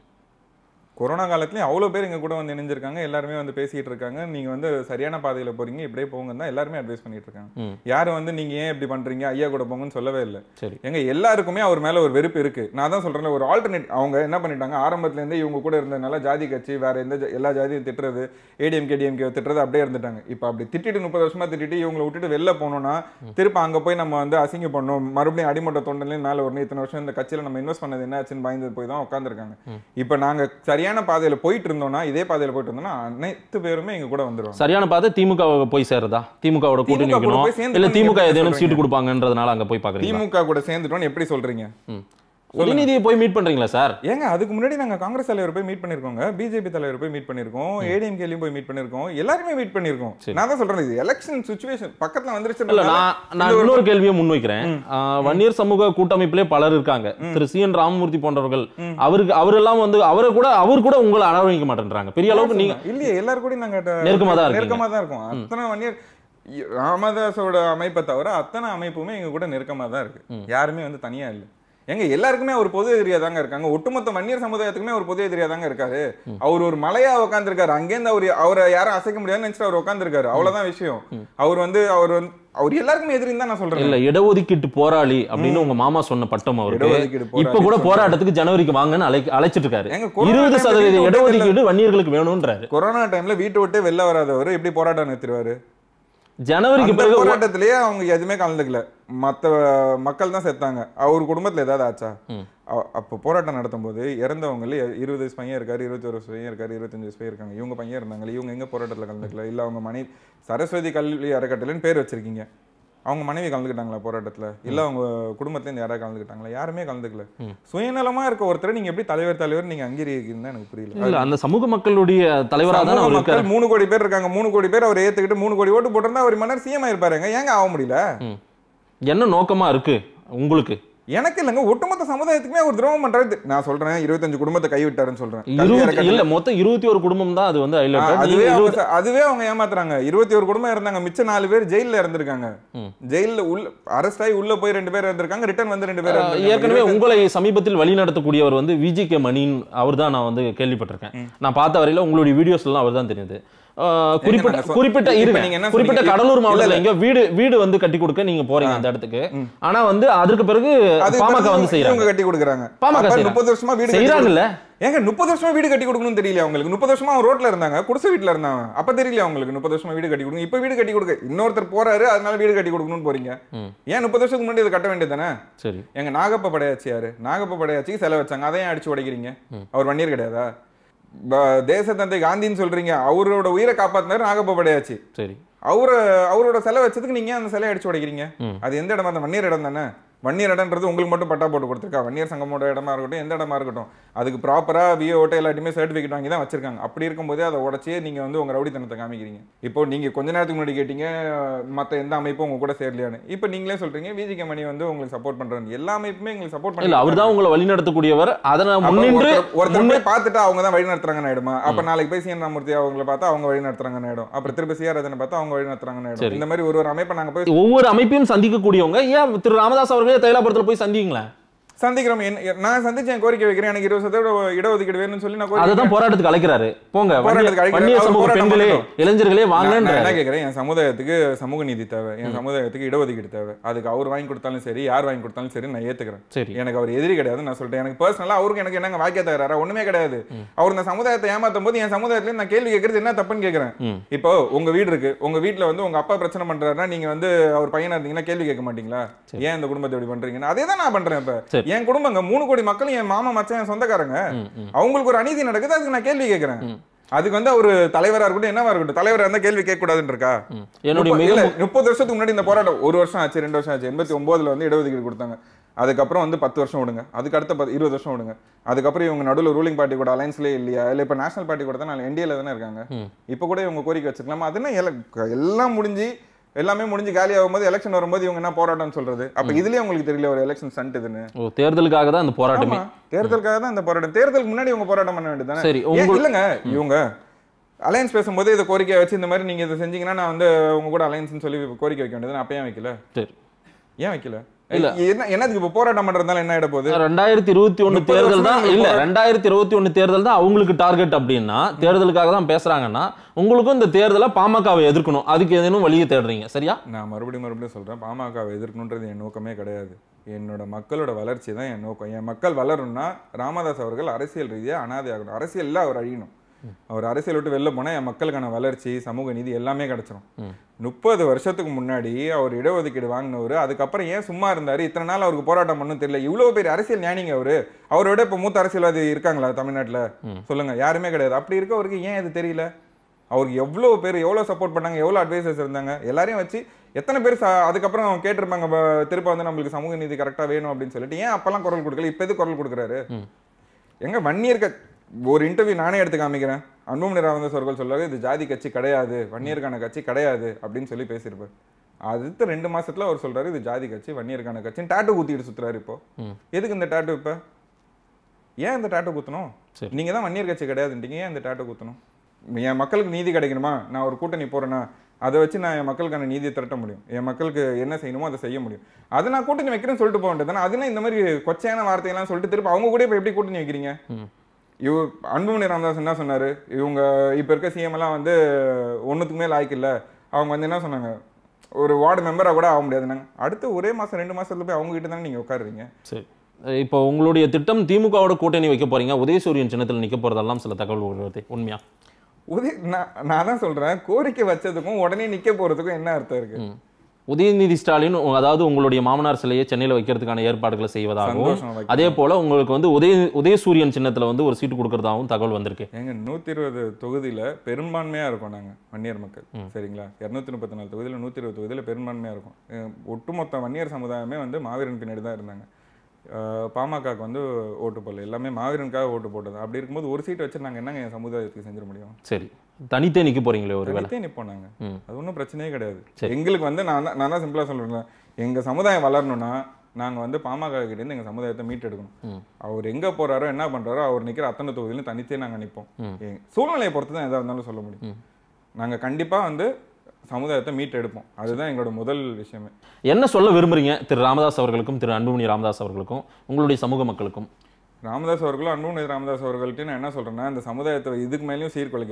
C: கொரோனா காலத்துலயும் அவ்வளவு பேர் எங்க கூட வந்து இணைஞ்சிருக்காங்க எல்லாருமே வந்து பேசிட்டு இருக்காங்க நீங்க வந்து சரியான பாதையில போறீங்க இப்படியே போங்க தான் எல்லாருமே அட்வைஸ் பண்ணிட்டு இருக்காங்க
B: ம்.
C: யாரும் வந்து நீங்க ஏன் இப்படி பண்றீங்க ஐயா கூட போங்கன்னு சொல்லவே இல்லை
B: சரி
C: எங்க எல்லாருக்குமே அவர் மேல ஒரு வெறுப்பு இருக்கு நான் தான் சொல்றேன் ஒரு ஆல்டர்னேட் அவங்க என்ன பண்ணிட்டாங்க ஆரம்பத்துல இருந்தே இவங்க கூட இருந்ததுனால ஜாதி கட்சி வேற எந்த ஜா- எல்லா ஜாதியும் திட்டுறது ஏடிஎம்கே டிஎம்கே திட்டுறது அப்படியே இருந்துட்டாங்க இப்போ அப்படி திட்டிட்டு முப்பது வருஷமா திட்டிட்டு இவங்களை விட்டுட்டு வெளில போனோம்னா திருப்ப அங்க போய் நம்ம வந்து அசிங்க பண்ணோம் மறுபடியும் அடிமட்ட தொண்டலையும் மேல வரணும் இத்தனை வருஷம் இந்த கட்சியில நம்ம இன்வெஸ்ட் பண்ணது என்ன ஆச்சுன்னு பயந்து போய் தான் உட்காந்துருக்காங்க இப்போ நாங்க சரியான பாதையில போயிட்டு இருந்தோம்னா இதே பாதையில போயிட்டு இருந்தோம்னா அனைத்து பேருமே எங்க கூட வந்துருவாங்க
B: சரியான பாதை திமுக போய் சேருதா திமுகவோட கூட்டணி
C: திமுக கூட
B: வைக்கணும்
C: போய் சேர்ந்து
B: இல்ல
C: நீங்க
B: திமுக
C: எப்படி
B: ஏதேனும்
C: சொல்றீங்க?
B: சீட்டு கொடுப்பாங்கன்றதுனால அங்க போய் பாக்குறீங்களா
C: திமுக கூட சேர்ந்துட்டோம்னு எப்படி சொல்றீங்க
B: ம். உதயநிதியை போய் மீட் பண்றீங்களா சார்
C: ஏங்க அதுக்கு முன்னாடி நாங்க காங்கிரஸ் தலைவர் போய் மீட் பண்ணிருக்கோங்க பிஜேபி தலைவர் போய் மீட் பண்ணிருக்கோம் ஏடிஎம்கேலையும் போய் மீட் பண்ணிருக்கோம் எல்லாருமே மீட் பண்ணிருக்கோம் நான் தான் சொல்றேன் இது எலெக்ஷன் சுச்சுவேஷன் பக்கத்துல
B: இல்ல
C: வந்துருச்சு
B: நான் நான் இன்னொரு கேள்வியை முன்வைக்கிறேன் ஆ, வன்னியர் சமூக கூட்டமைப்பிலே பலர் இருக்காங்க திரு சி என் ராமமூர்த்தி போன்றவர்கள் அவருக்கு அவரெல்லாம் வந்து அவரை கூட அவர் கூட உங்களை அரவணைக்க மாட்டேன்றாங்க பெரிய அளவுக்கு நீங்க
C: இல்லையே எல்லாரும் கூட நாங்க ட-
B: நெருக்கமா தான் இருக்கீங்க.
C: நெருக்கமா தான் இருக்கோம் அத்தனை வன்னியர் இ- ராமதாஸோட அமைப்பை தவிர அத்தனை அமைப்புமே எங்க கூட நெருக்கமா தான் இருக்கு யாருமே வந்து தனியா இல்ல எங்க எல்லாருக்குமே ஒரு பொது எதிரியா தாங்க இருக்காங்க ஒட்டுமொத்த வன்னியர் சமுதாயத்துக்குமே ஒரு பொது எதிரியா தாங்க இருக்காரு அவர் ஒரு மலையா உட்காந்துருக்காரு அங்கேருந்து அவர் அவரை யாரும் அசைக்க முடியாதுன்னு நினைச்சிட்டு அவர் உட்காந்துருக்காரு அவ்வளவுதான் விஷயம் அவர் வந்து அவர் வந்து அவர் எல்லாருக்குமே எதிரின்னு தான் நான் சொல்றேன்
B: இல்ல இடஒதுக்கீட்டு போராளி அப்படின்னு உங்க மாமா சொன்ன பட்டம் அவருக்கு
C: இடஒதுக்கீடு போராளி
B: இப்ப கூட போராட்டத்துக்கு ஜனவரிக்கு வாங்கன்னு அழை அழைச்சிட்டு இருக்காரு
C: ஏங்க, கொரோனா
B: இருபது
C: time ல
B: சதவீத
C: வீட்டை விட்டு
B: இடஒதுக்கீடு வன்னியர்களுக்கு வேணும்ன்றாரு
C: கொரோனா டைம்ல வீட்டை விட்டு வெளில வராதவர் எப்படி போராட்டம் நிறுத்திடுவாரு
B: ஜனவரிக்கு
C: அந்த
B: பிறகு
C: போராட்டத்திலேயே அவங்க எதுவுமே கலந்துக்கல மத்த மக்கள் தான் செத்தாங்க அவர் குடும்பத்துல ஏதாவது ஆச்சா அ- அப்போ போராட்டம் நடத்தும் போது இறந்தவங்கள இருபது வயசு பையன் இருக்காரு இருபத்தி ஒரு வயசு பையன் இருக்காரு இருபத்தஞ்சு வயசு பையன் இருக்காங்க இவங்க பையன் இருந்தாங்களே இவங்க எங்க போராட்டத்துல கலந்துக்கல இல்ல அவங்க மனைவி சரஸ்வதி கல்வி அறக்கட்டளைன்னு பேர் வச்சிருக்கீங்க அவங்க மனைவி கலந்துக்கிட்டாங்களா போராட்டத்துல இல்ல அவங்க குடும்பத்துல இருந்து யாராவது கலந்துக்கிட்டாங்களா யாருமே கலந்துக்கல சுயநலமா இருக்க ஒருத்தரை நீங்க எப்படி தலைவர் தலைவர் நீங்க அங்கீகரிக்கிறீங்கன்னு எனக்கு புரியல
B: இல்ல அந்த சமூக மக்களுடைய தலைவரா தான்
C: சமூக
B: அவர் இருக்காரு
C: மக்கள் மூணு கோடி பேர் இருக்காங்க மூணு கோடி பேர் அவர் ஏத்துக்கிட்டு மூணு கோடி ஓட்டு போட்டிருந்தா அவர் மன்னர் சிஎம் ஆயிருப்பாருங்க ஏங்க ஆக முடியல
B: ம். என்ன நோக்கமா இருக்கு உங்களுக்கு
C: எனக்கு இல்லைங்க ஒட்டுமொத்த சமுதாயத்துக்குமே அவர் துரோகம் பண்றாரு நான் சொல்றேன் இருபத்தஞ்சு குடும்பத்தை கைவிட்டாருன்னு சொல்றேன் கல்வி
B: இருபத்தி
C: அறக்கட்டளை-
B: இல்ல மொத்தம் இருபத்தி ஒரு குடும்பம் தான் அது வந்து
C: ஆ,
B: highlighted.
C: அதுவே
B: நீங்க
C: அவங்க
B: இருபத்தி-
C: ச- அதுவே அவங்க ஏமாத்துறாங்க இருபத்தி ஒரு குடும்பம் இருந்தாங்க மிச்ச நாலு பேர் ஜெயில்ல இருந்திருக்காங்க ஜெயில்ல உள்ள அரெஸ்ட் ஆகி உள்ள போய் ரெண்டு பேர் இருந்திருக்காங்க ரிட்டர்ன் வந்து ரெண்டு பேர் இருந்திருக்காங்க.
B: ஏற்கனவே உங்களை சமீபத்தில் வழி நடத்தக்கூடியவர் வந்து விஜி கே மணின் அவர் தான் நான் வந்து கேள்விப்பட்டிருக்கேன் நான் பார்த்த வரையில உங்களுடைய வீடியோஸ் எல்லாம் அவர் தான் தெரியுது ஆஹ், குறிப்பிட்ட
C: நாங்க சொ-
B: குறிப்பிட்ட
C: இப்ப
B: இருங்க
C: நீங்க என்ன
B: குறிப்பிட்ட
C: சொன்னீங்க?
B: கடலூர்
C: இல்ல,
B: மாவட்டத்துல
C: இல்ல.
B: எங்க வீடு வீடு வந்து கட்டி கொடுக்க நீங்க போறீங்க அந்த இடத்துக்கு ஆனா வந்து அதற்கு பிறகு
C: அது
B: பாமக
C: பிறகு
B: வந்து
C: இவங்க
B: செய்யறாங்க
C: கட்டி கொடுக்குறாங்க
B: பாமக
C: அப்ப
B: செய்றாங்க.
C: முப்பது வருஷமா வீடு கட்டி
B: செய்றாங்கல்ல?
C: கொடு- ஏங்க முப்பது வருஷமா வீடு கட்டி கொடுக்கணும்னு தெரியல அவங்களுக்கு முப்பது வருஷமா அவங்க ரோட்ல இருந்தாங்க குடிசை வீட்டுல இருந்தாங்க அப்ப தெரியல அவங்களுக்கு முப்பது வருஷமா வீடு கட்டி கொடுங்க இப்ப வீடு கட்டி கொடுக்க இன்னொருத்தர் போறாரு அதனால வீடு கட்டி கொடுக்கணும்னு போறீங்க ஏன் முப்பது வருஷத்துக்கு முன்னாடி இதை கட்ட வேண்டியது தானே
B: சரி
C: எங்க நாகப்ப படையாச்சி யாரு நாகப்ப படையாச்சிக்கு செலவு வச்சாங்க அதையும் அடிச்சு உடைக்கிறீங்க அவர் வன்னியர் கிடையாதா ப- தேசத்தந்தை காந்தின்னு சொல்றீங்க அவரோட உயிரை காப்பாத்தினாரு நாகப்ப படையாச்சி
B: சரி
C: அவரை அவரோட சிலை வச்சதுக்கு நீங்க ஏன் அந்த சிலையை அடிச்சு உடைக்கிறீங்க அது எந்த இடமா அந்த வன்னியர் இடம் தானே வன்னியர் இடம்ன்றது உங்களுக்கு மட்டும் பட்டா போட்டு கொடுத்துருக்கா வன்னியர் சங்கமோட இடமா இருக்கட்டும் எந்த இடமா இருக்கட்டும் அதுக்கு ப்ராப்பரா விஓட்ட எல்லாத்தையுமே சர்டிஃபிகேட் வாங்கி தான் வச்சிருக்காங்க அப்படி இருக்கும்போதே அதை உடச்சி நீங்க வந்து உங்க ரவுடித்தனத்தை காமிக்கிறீங்க இப்போ நீங்க கொஞ்ச நேரத்துக்கு முன்னாடி கேட்டீங்க மத்த எந்த அமைப்பும் உங்க கூட சேரலையான்னு இப்போ நீங்களே சொல்றீங்க விஜிகே மணி வந்து உங்களுக்கு சப்போர்ட் பண்றாங்க எல்லா அமைப்புமே எங்களுக்கு சப்போர்ட்
B: இல்ல அவர் தான் உங்களை வழி நடத்தக்கூடியவர் அதனை
C: அப்ப
B: முன்னின்று
C: ஒருத்தர் ஒருத்தர் போய் பார்த்துட்டு அவங்க தான் வழி நடத்துறாங்கன்னு ஆயிடுமா அப்ப நாளைக்கு போய் சீன் ராமூர்த்தி அவங்கள பார்த்தா அவங்க வழி நடத்துறாங்கன்னு ஆயிடும் அப்புறம் திருப்பி சிஆர்எதனை பார்த்தா அவங்க வழி நடத்துறாங்கன்னு ஆயிடும் இந்த மாதிரி ஒரு ஒரு அமைப்பை நாங்க போய்
B: ஒவ்வொரு அமைப்பையும் சந்திக்கக்கூடியவங்க ஏன் திரு ராமதாஸ் அவர்களே தைலாபுரத்துல போய் சந்திங்களேன்
C: சந்திக்கிறோம் என்ன- நான் சந்திச்சேன் கோரிக்கை வைக்கிறேன் எனக்கு இருபது சதவீத இடஒதுக்கீடு வேணும்னு சொல்லி நான் கோரிக்கை
B: அதுதான் போராட்டத்துக்கு அழைக்கிறாரு போங்க
C: போராட்டத்துக்கு அழைக்கிறாரு.
B: வன்னிய
C: அவர்
B: சமூக
C: போராட்டம்
B: பெண்களே
C: பண்ணட்டும்.
B: இளைஞர்களே
C: நான்
B: வாங்கன்ற
C: நான் என்ன கேட்கறேன் என் சமுதாயத்துக்கு சமூக நீதி தேவை என் சமுதாயத்துக்கு இடஒதுக்கீடு தேவை அதுக்கு அவர் வாங்கி கொடுத்தாலும் சரி யார் வாங்கி கொடுத்தாலும் சரி நான் ஏத்துக்கிறேன்
B: சரி
C: எனக்கு அவர் எதிரி கிடையாது நான் சொல்லிட்டேன் எனக்கு பர்சனலா அவருக்கு எனக்கு என்னங்க வாக்கிய தகராறா ஒண்ணுமே கிடையாது அவர் இந்த சமுதாயத்தை ஏமாத்தும் போது என் சமுதாயத்துல நான் கேள்வி கேட்கறது என்ன தப்புன்னு கேட்கறேன்
B: ம்.
C: இப்போ உங்க வீடு இருக்கு உங்க வீட்ல வந்து உங்க அப்பா பிரச்சனை பண்றாருன்னா நீங்க வந்து அவர் பையனா இருந்தீங்கன்னா கேள்வி கேட்க மாட்டீங்களா ஏன் இந்த குடும்பத்தை இப்படி பண்றீங்கன்னு அதே தான் நான் பண்றேன் இப்ப
B: சரி.
C: என் குடும்பங்க மூணு கோடி மக்கள் என் மாமா மச்சான் என் சொந்தக்காரங்க அவங்களுக்கு ஒரு அநீதி நடக்குது அதுக்கு நான் கேள்வி கேட்கறேன் அதுக்கு வந்து ஒரு தலைவரா இருக்கட்டும் என்னவா இருக்கட்டும் தலைவரா இருந்தா கேள்வி கேட்க கூடாதுன்னு இருக்கா
B: ம். என்னுடைய
C: முப்பது-
B: மிக
C: இல்ல, முப்பது வருஷத்துக்கு முன்னாடி இந்த போராட்டம் ஒரு வருஷம் ஆச்சு ரெண்டு வருஷம் ஆச்சு எண்பத்தி ஒன்பதுல வந்து இடஒதுக்கீடு கொடுத்தாங்க அதுக்கப்புறம் வந்து பத்து வருஷம் விடுங்க அதுக்கு அடுத்த பத்து- இருபது வருஷம் விடுங்க அதுக்கப்புறம் இவங்க நடுவில் ரூலிங் பார்ட்டி கூட அலைன்ஸ்லேயே இல்லையா இல்லை இப்போ நேஷனல் பார்ட்டி கூட தான் என்டிஏல தானே இருக்காங்க இப்போ கூட இவங்க கோரிக்கை வச்சுக்கலாமா அது என்ன எல- எல்லாம் முடிஞ்சு எல்லாமே முடிஞ்சு காலி ஆகும்போது எலெக்ஷன் வரும்போது இவங்க என்ன போராட்டம்னு சொல்றது அப்ப இதுலயே உங்களுக்கு தெரியல ஒரு எலெக்ஷன் ஸ்டண்ட் இதுன்னு
B: ஓ தேர்தலுக்காக தான் இந்த போராட்டமே
C: ஆமா தேர்தலுக்காக தான் இந்த போராட்டம் தேர்தலுக்கு முன்னாடி இவங்க போராட்டம் பண்ண வேண்டியது
B: சரி,
C: தானே
B: உங்க-
C: இல்லங்க இவங்க அலையன்ஸ் பேசும்போது இதை கோரிக்கை வச்சு இந்த மாதிரி நீங்க இதை செஞ்சீங்கன்னா நான் வந்து உங்க கூட அலையன்ஸ்னு சொல்லி கோரிக்கை வைக்க வேண்டியது அப்ப ஏன் வைக்கல
B: சரி
C: ஏன் வைக்கல
B: இல்ல.
C: என்ன என்னதுக்கு இப்போ போராட்டம் பண்றதுனால என்ன ஆயிட போகுது
B: ரெண்டாயிரத்தி இருபத்தி ஒண்ணு
C: முப்பது
B: தேர்தல் தான்
C: வருஷமா
B: இல்ல
C: உங்களுக்கு
B: ரெண்டாயிரத்தி இருபத்தி ஒண்ணு தேர்தல் தான் அவங்களுக்கு டார்கெட் அப்படின்னா தேர்தலுக்காக தான் பேசுறாங்கன்னா உங்களுக்கும் இந்த தேர்தலை பாமகவை எதிர்க்கணும் அதுக்கு ஏதேனும் வழியை தேடுறீங்க சரியா
C: நான் மறுபடியும் மறுபடியும் சொல்றேன் பாமகவை எதிர்க்கணுன்றது என் நோக்கமே கிடையாது என்னோட மக்களோட வளர்ச்சி தான் என் நோக்கம் என் மக்கள் வளரணும்னா ராமதாஸ் அவர்கள் அரசியல் ரீதியா அனாதை ஆகணும் அரசியல்ல அவர் அழியணும் அவர் அரசியல் விட்டு வெளில போனா என் மக்களுக்கான வளர்ச்சி சமூக நீதி எல்லாமே கிடைச்சிரும் முப்பது வருஷத்துக்கு முன்னாடி அவர் இடஒதுக்கீடு வாங்கினவர் அதுக்கப்புறம் ஏன் சும்மா இருந்தாரு இத்தனை நாள் அவருக்கு போராட்டம் பண்ணும் தெரியல இவ்வளவு பெரிய அரசியல் ஞானிங்க அவரு அவரோட இப்ப மூத்த அரசியல்வாதி இருக்காங்களா தமிழ்நாட்டுல சொல்லுங்க யாருமே கிடையாது அப்படி இருக்கவருக்கு ஏன் இது தெரியல அவருக்கு எவ்வளோ பேர் எவ்வளோ சப்போர்ட் பண்ணாங்க எவ்வளோ அட்வைசர்ஸ் இருந்தாங்க எல்லாரையும் வச்சு எத்தனை பேர் ச- அதுக்கப்புறம் கேட்டிருப்பாங்க "ப- திருப்ப வந்து நம்மளுக்கு சமூக நீதி கரெக்டாக வேணும் அப்படின்னு சொல்லிட்டு ஏன் அப்பெல்லாம் குரல் கொடுக்கல இப்போ எது குரல் கொடுக்குறாரு எங்க வன்னியர் க- ஒரு இன்டர்வியூ நானே எடுத்து காமிக்கிறேன் அன்புமணி ராமதாஸ் அவர்கள் சொல்றாரு இது ஜாதி கட்சி கிடையாது வன்னியருக்கான கட்சி கிடையாது அப்படின்னு சொல்லி பேசியிருப்பார் அடுத்த ரெண்டு மாசத்துல அவர் சொல்றாரு இது ஜாதி கட்சி வன்னியருக்கான கட்சின்னு டாட்டு குத்திட்டு சுத்துறாரு இப்போ எதுக்கு இந்த டாட்டு இப்போ ஏன் இந்த டாட்டு குத்தணும்
B: சரி.
C: நீங்க தான் வன்னியர் கட்சி கிடையாதுன்றீங்க ஏன் இந்த டாட்டு குத்தணும் என் மக்களுக்கு நீதி கிடைக்கணுமா நான் ஒரு கூட்டணி போறேன்னா அதை வச்சு நான் என் மக்களுக்கான நீதியை திரட்ட முடியும் என் மக்களுக்கு என்ன செய்யணுமோ அதை செய்ய முடியும் அதை நான் கூட்டணி வைக்கிறேன்னு சொல்லிட்டு போக வேண்டியது அதுனா இந்த மாதிரி கொச்சையான வார்த்தையெல்லாம் சொல்லிட்டு திரும்ப அவங்க கூட இப்போ எப்படி கூட்டணி வைக்கிறீங்க இவ அன்புமணி ராமதாஸ் என்ன சொன்னாரு இவங்க இப்ப இருக்க சிஎம் எல்லாம் வந்து ஒண்ணுத்துக்கு மேல லாய்க்கு இல்ல அவங்க வந்து என்ன சொன்னாங்க ஒரு வார்டு மெம்பரா கூட ஆக முடியாதுன்னாங்க அடுத்து ஒரே மாசம் ரெண்டு மாசத்துல போய் அவங்க கிட்ட தானே நீங்க உட்காருறீங்க
B: சரி இப்போ உங்களுடைய திட்டம் திமுகவோட கூட்டணி வைக்க போறீங்க உதயசூரியன் சின்னத்தில் நிக்க போறதெல்லாம் சில தகவல் வருது உண்மையா
C: உதய நான் நான் தான் சொல்றேன் கோரிக்கை வச்சதுக்கும் உடனே நிக்க போறதுக்கும் என்ன அர்த்தம் இருக்கு
B: ம். உதயநிதி ஸ்டாலின் உ- அதாவது உங்களுடைய மாமனார் சிலையை சென்னையில் வைக்கிறதுக்கான ஏற்பாடுகளை செய்வதாகவும்
C: சந்தோஷம் வைக்கிறேன்.
B: அதே போல உங்களுக்கு வந்து உதய உதயசூரியன் சின்னத்துல வந்து ஒரு சீட்டு கொடுக்கறதாகவும் தகவல் வந்திருக்கு
C: எங்க நூத்தி இருபது தொகுதியில பெரும்பான்மையா இருக்கோம் நாங்க வன்னியர் மக்கள் சரிங்களா இருநூத்தி முப்பத்தி நாலு தொகுதியில நூத்தி இருபது தொகுதியில பெரும்பான்மையா இருக்கும் அஹ் ஒட்டுமொத்த வன்னியர் சமுதாயமே வந்து மாவீரன் பின்னாடி தான் இருந்தாங்க அஹ் பாமகக்கு வந்து ஓட்டு போடல எல்லாமே மாவீரனுக்காக ஓட்டு போட்டது அப்படி இருக்கும்போது ஒரு சீட் வச்சு நாங்க என்னங்க என் சமுதாயத்துக்கு செஞ்சிட முடியும்
B: சரி தனித்தே நிக்க போறீங்களே ஒரு வேளை
C: தனித்தே நிப்போம் நாங்க
B: ம்.
C: அது ஒன்றும் பிரச்சனையே கிடையாது
B: சரி.
C: எங்களுக்கு வந்து நான் தான் நான் தான் சிம்பிளா சொல்றேன் எங்க சமுதாயம் வளரணும்னா நாங்க வந்து பாமக கிட்ட இருந்து எங்க சமுதாயத்தை மீட்டெடுக்கணும் அவர் எங்க போறாரோ என்ன பண்றாரோ அவர் நிக்கிற அத்தனை தொகுதியிலும் தனித்தே நாங்க நிப்போம் எங்க- சூழ்நிலையை பொறுத்து தான் எதா இருந்தாலும் சொல்ல முடியும் நாங்க கண்டிப்பா வந்து சமுதாயத்தை மீட்டெடுப்போம் அதுதான் எங்களோட முதல் விஷயமே
B: என்ன சொல்ல விரும்புறீங்க திரு ராமதாஸ் அவர்களுக்கும் திரு அன்புமணி ராமதாஸ் அவர்களுக்கும் உங்களுடைய சமூக மக்களுக்கும்
C: ராமதாஸ் அவர்களும் அன்புமணி ராமதாஸ் அவர்கள்ட்ட நான் என்ன சொல்றேன்னா இந்த சமுதாயத்தை இதுக்கு மேலேயும் சீர்குலைக்காதீங்க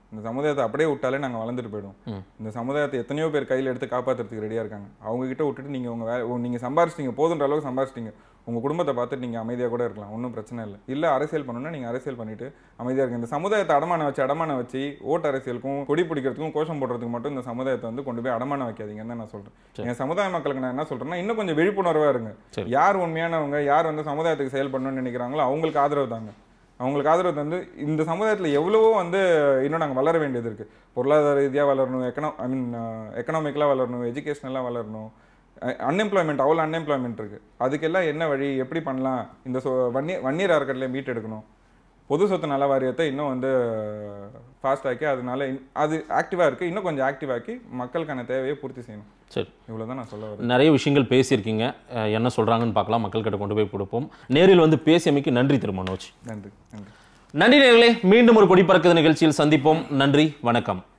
C: இந்த சமுதாயத்தை அப்படியே விட்டாலே நாங்கள் வளர்ந்துட்டு போயிடுவோம் இந்த சமுதாயத்தை எத்தனையோ பேர் கையில் எடுத்து காப்பாற்றுறதுக்கு ரெடியாக இருக்காங்க அவங்க கிட்ட விட்டுட்டு நீங்கள் உங்கள் வே நீங்கள் சம்பாரிச்சிட்டீங்க போதுன்ற அளவுக்கு சம்பாரிச்சிட்டீங்க உங்கள் குடும்பத்தை பார்த்துட்டு நீங்கள் அமைதியாக கூட இருக்கலாம் ஒன்றும் பிரச்சனை இல்லை இல்லை அரசியல் பண்ணணும்னா நீங்கள் அரசியல் பண்ணிட்டு அமைதியாக இருங்க இந்த சமுதாயத்தை அடமானம் வச்சு அடமானம் வச்சு ஓட்டு அரசியலுக்கும் கொடி பிடிக்கிறதுக்கும் கோஷம் போடுறதுக்கு மட்டும் இந்த சமுதாயத்தை வந்து கொண்டு போய் அடமானம் வைக்காதீங்கன்னு தான் நான் சொல்கிறேன் என் சமுதாய மக்களுக்கு நான் என்ன சொல்கிறேன்னா இன்னும் கொஞ்சம் விழிப்புணர்வாக இருங்க
B: சரி.
C: யார் உண்மையானவங்க யார் வந்து சமுதாயத்துக்கு செயல்படணும்னு நினைக்கிறாங்களோ அவங்களுக்கு ஆதரவு தாங்க அவங்களுக்கு ஆதரவு வந்து இந்த சமுதாயத்தில் எவ்வளவோ வந்து இன்னும் நாங்கள் வளர வேண்டியது இருக்குது பொருளாதார ரீதியாக வளரணும் எக்கனா ஐ மீன் எக்கனாமிக்கலாக வளரணும் எஜுகேஷனலாக வளரணும் அன்எம்ப்ளாய்மெண்ட் அவ்வளோ அன்எம்ப்ளாய்மெண்ட் இருக்குது அதுக்கெல்லாம் என்ன வழி எப்படி பண்ணலாம் இந்த சொ வன்னியர் வன்னியர் அறக்கட்டளை மீட்டெடுக்கணும் பொது சொத்து நல வாரியத்தை இன்னும் வந்து ஃபாஸ்ட் ஆக்கி அதனால இன்- அது ஆக்டிவாக இருக்குது இன்னும் கொஞ்சம் ஆக்டிவ் ஆக்கி மக்களுக்கான தேவையை பூர்த்தி செய்யணும்
B: சரி
C: இவ்வளோ தான் நான் சொல்ல வரேன்
B: நிறைய விஷயங்கள் பேசியிருக்கீங்க அஹ், என்ன சொல்றாங்கன்னு பார்க்கலாம் மக்கள்கிட்ட கொண்டு போய் கொடுப்போம் நேரில் வந்து பேசியமைக்கு நன்றி திரு மனோஜ்
C: நன்றி நன்றி
B: நன்றி நேர்களே மீண்டும் ஒரு கொடி பறக்குது நிகழ்ச்சியில் சந்திப்போம் நன்றி வணக்கம்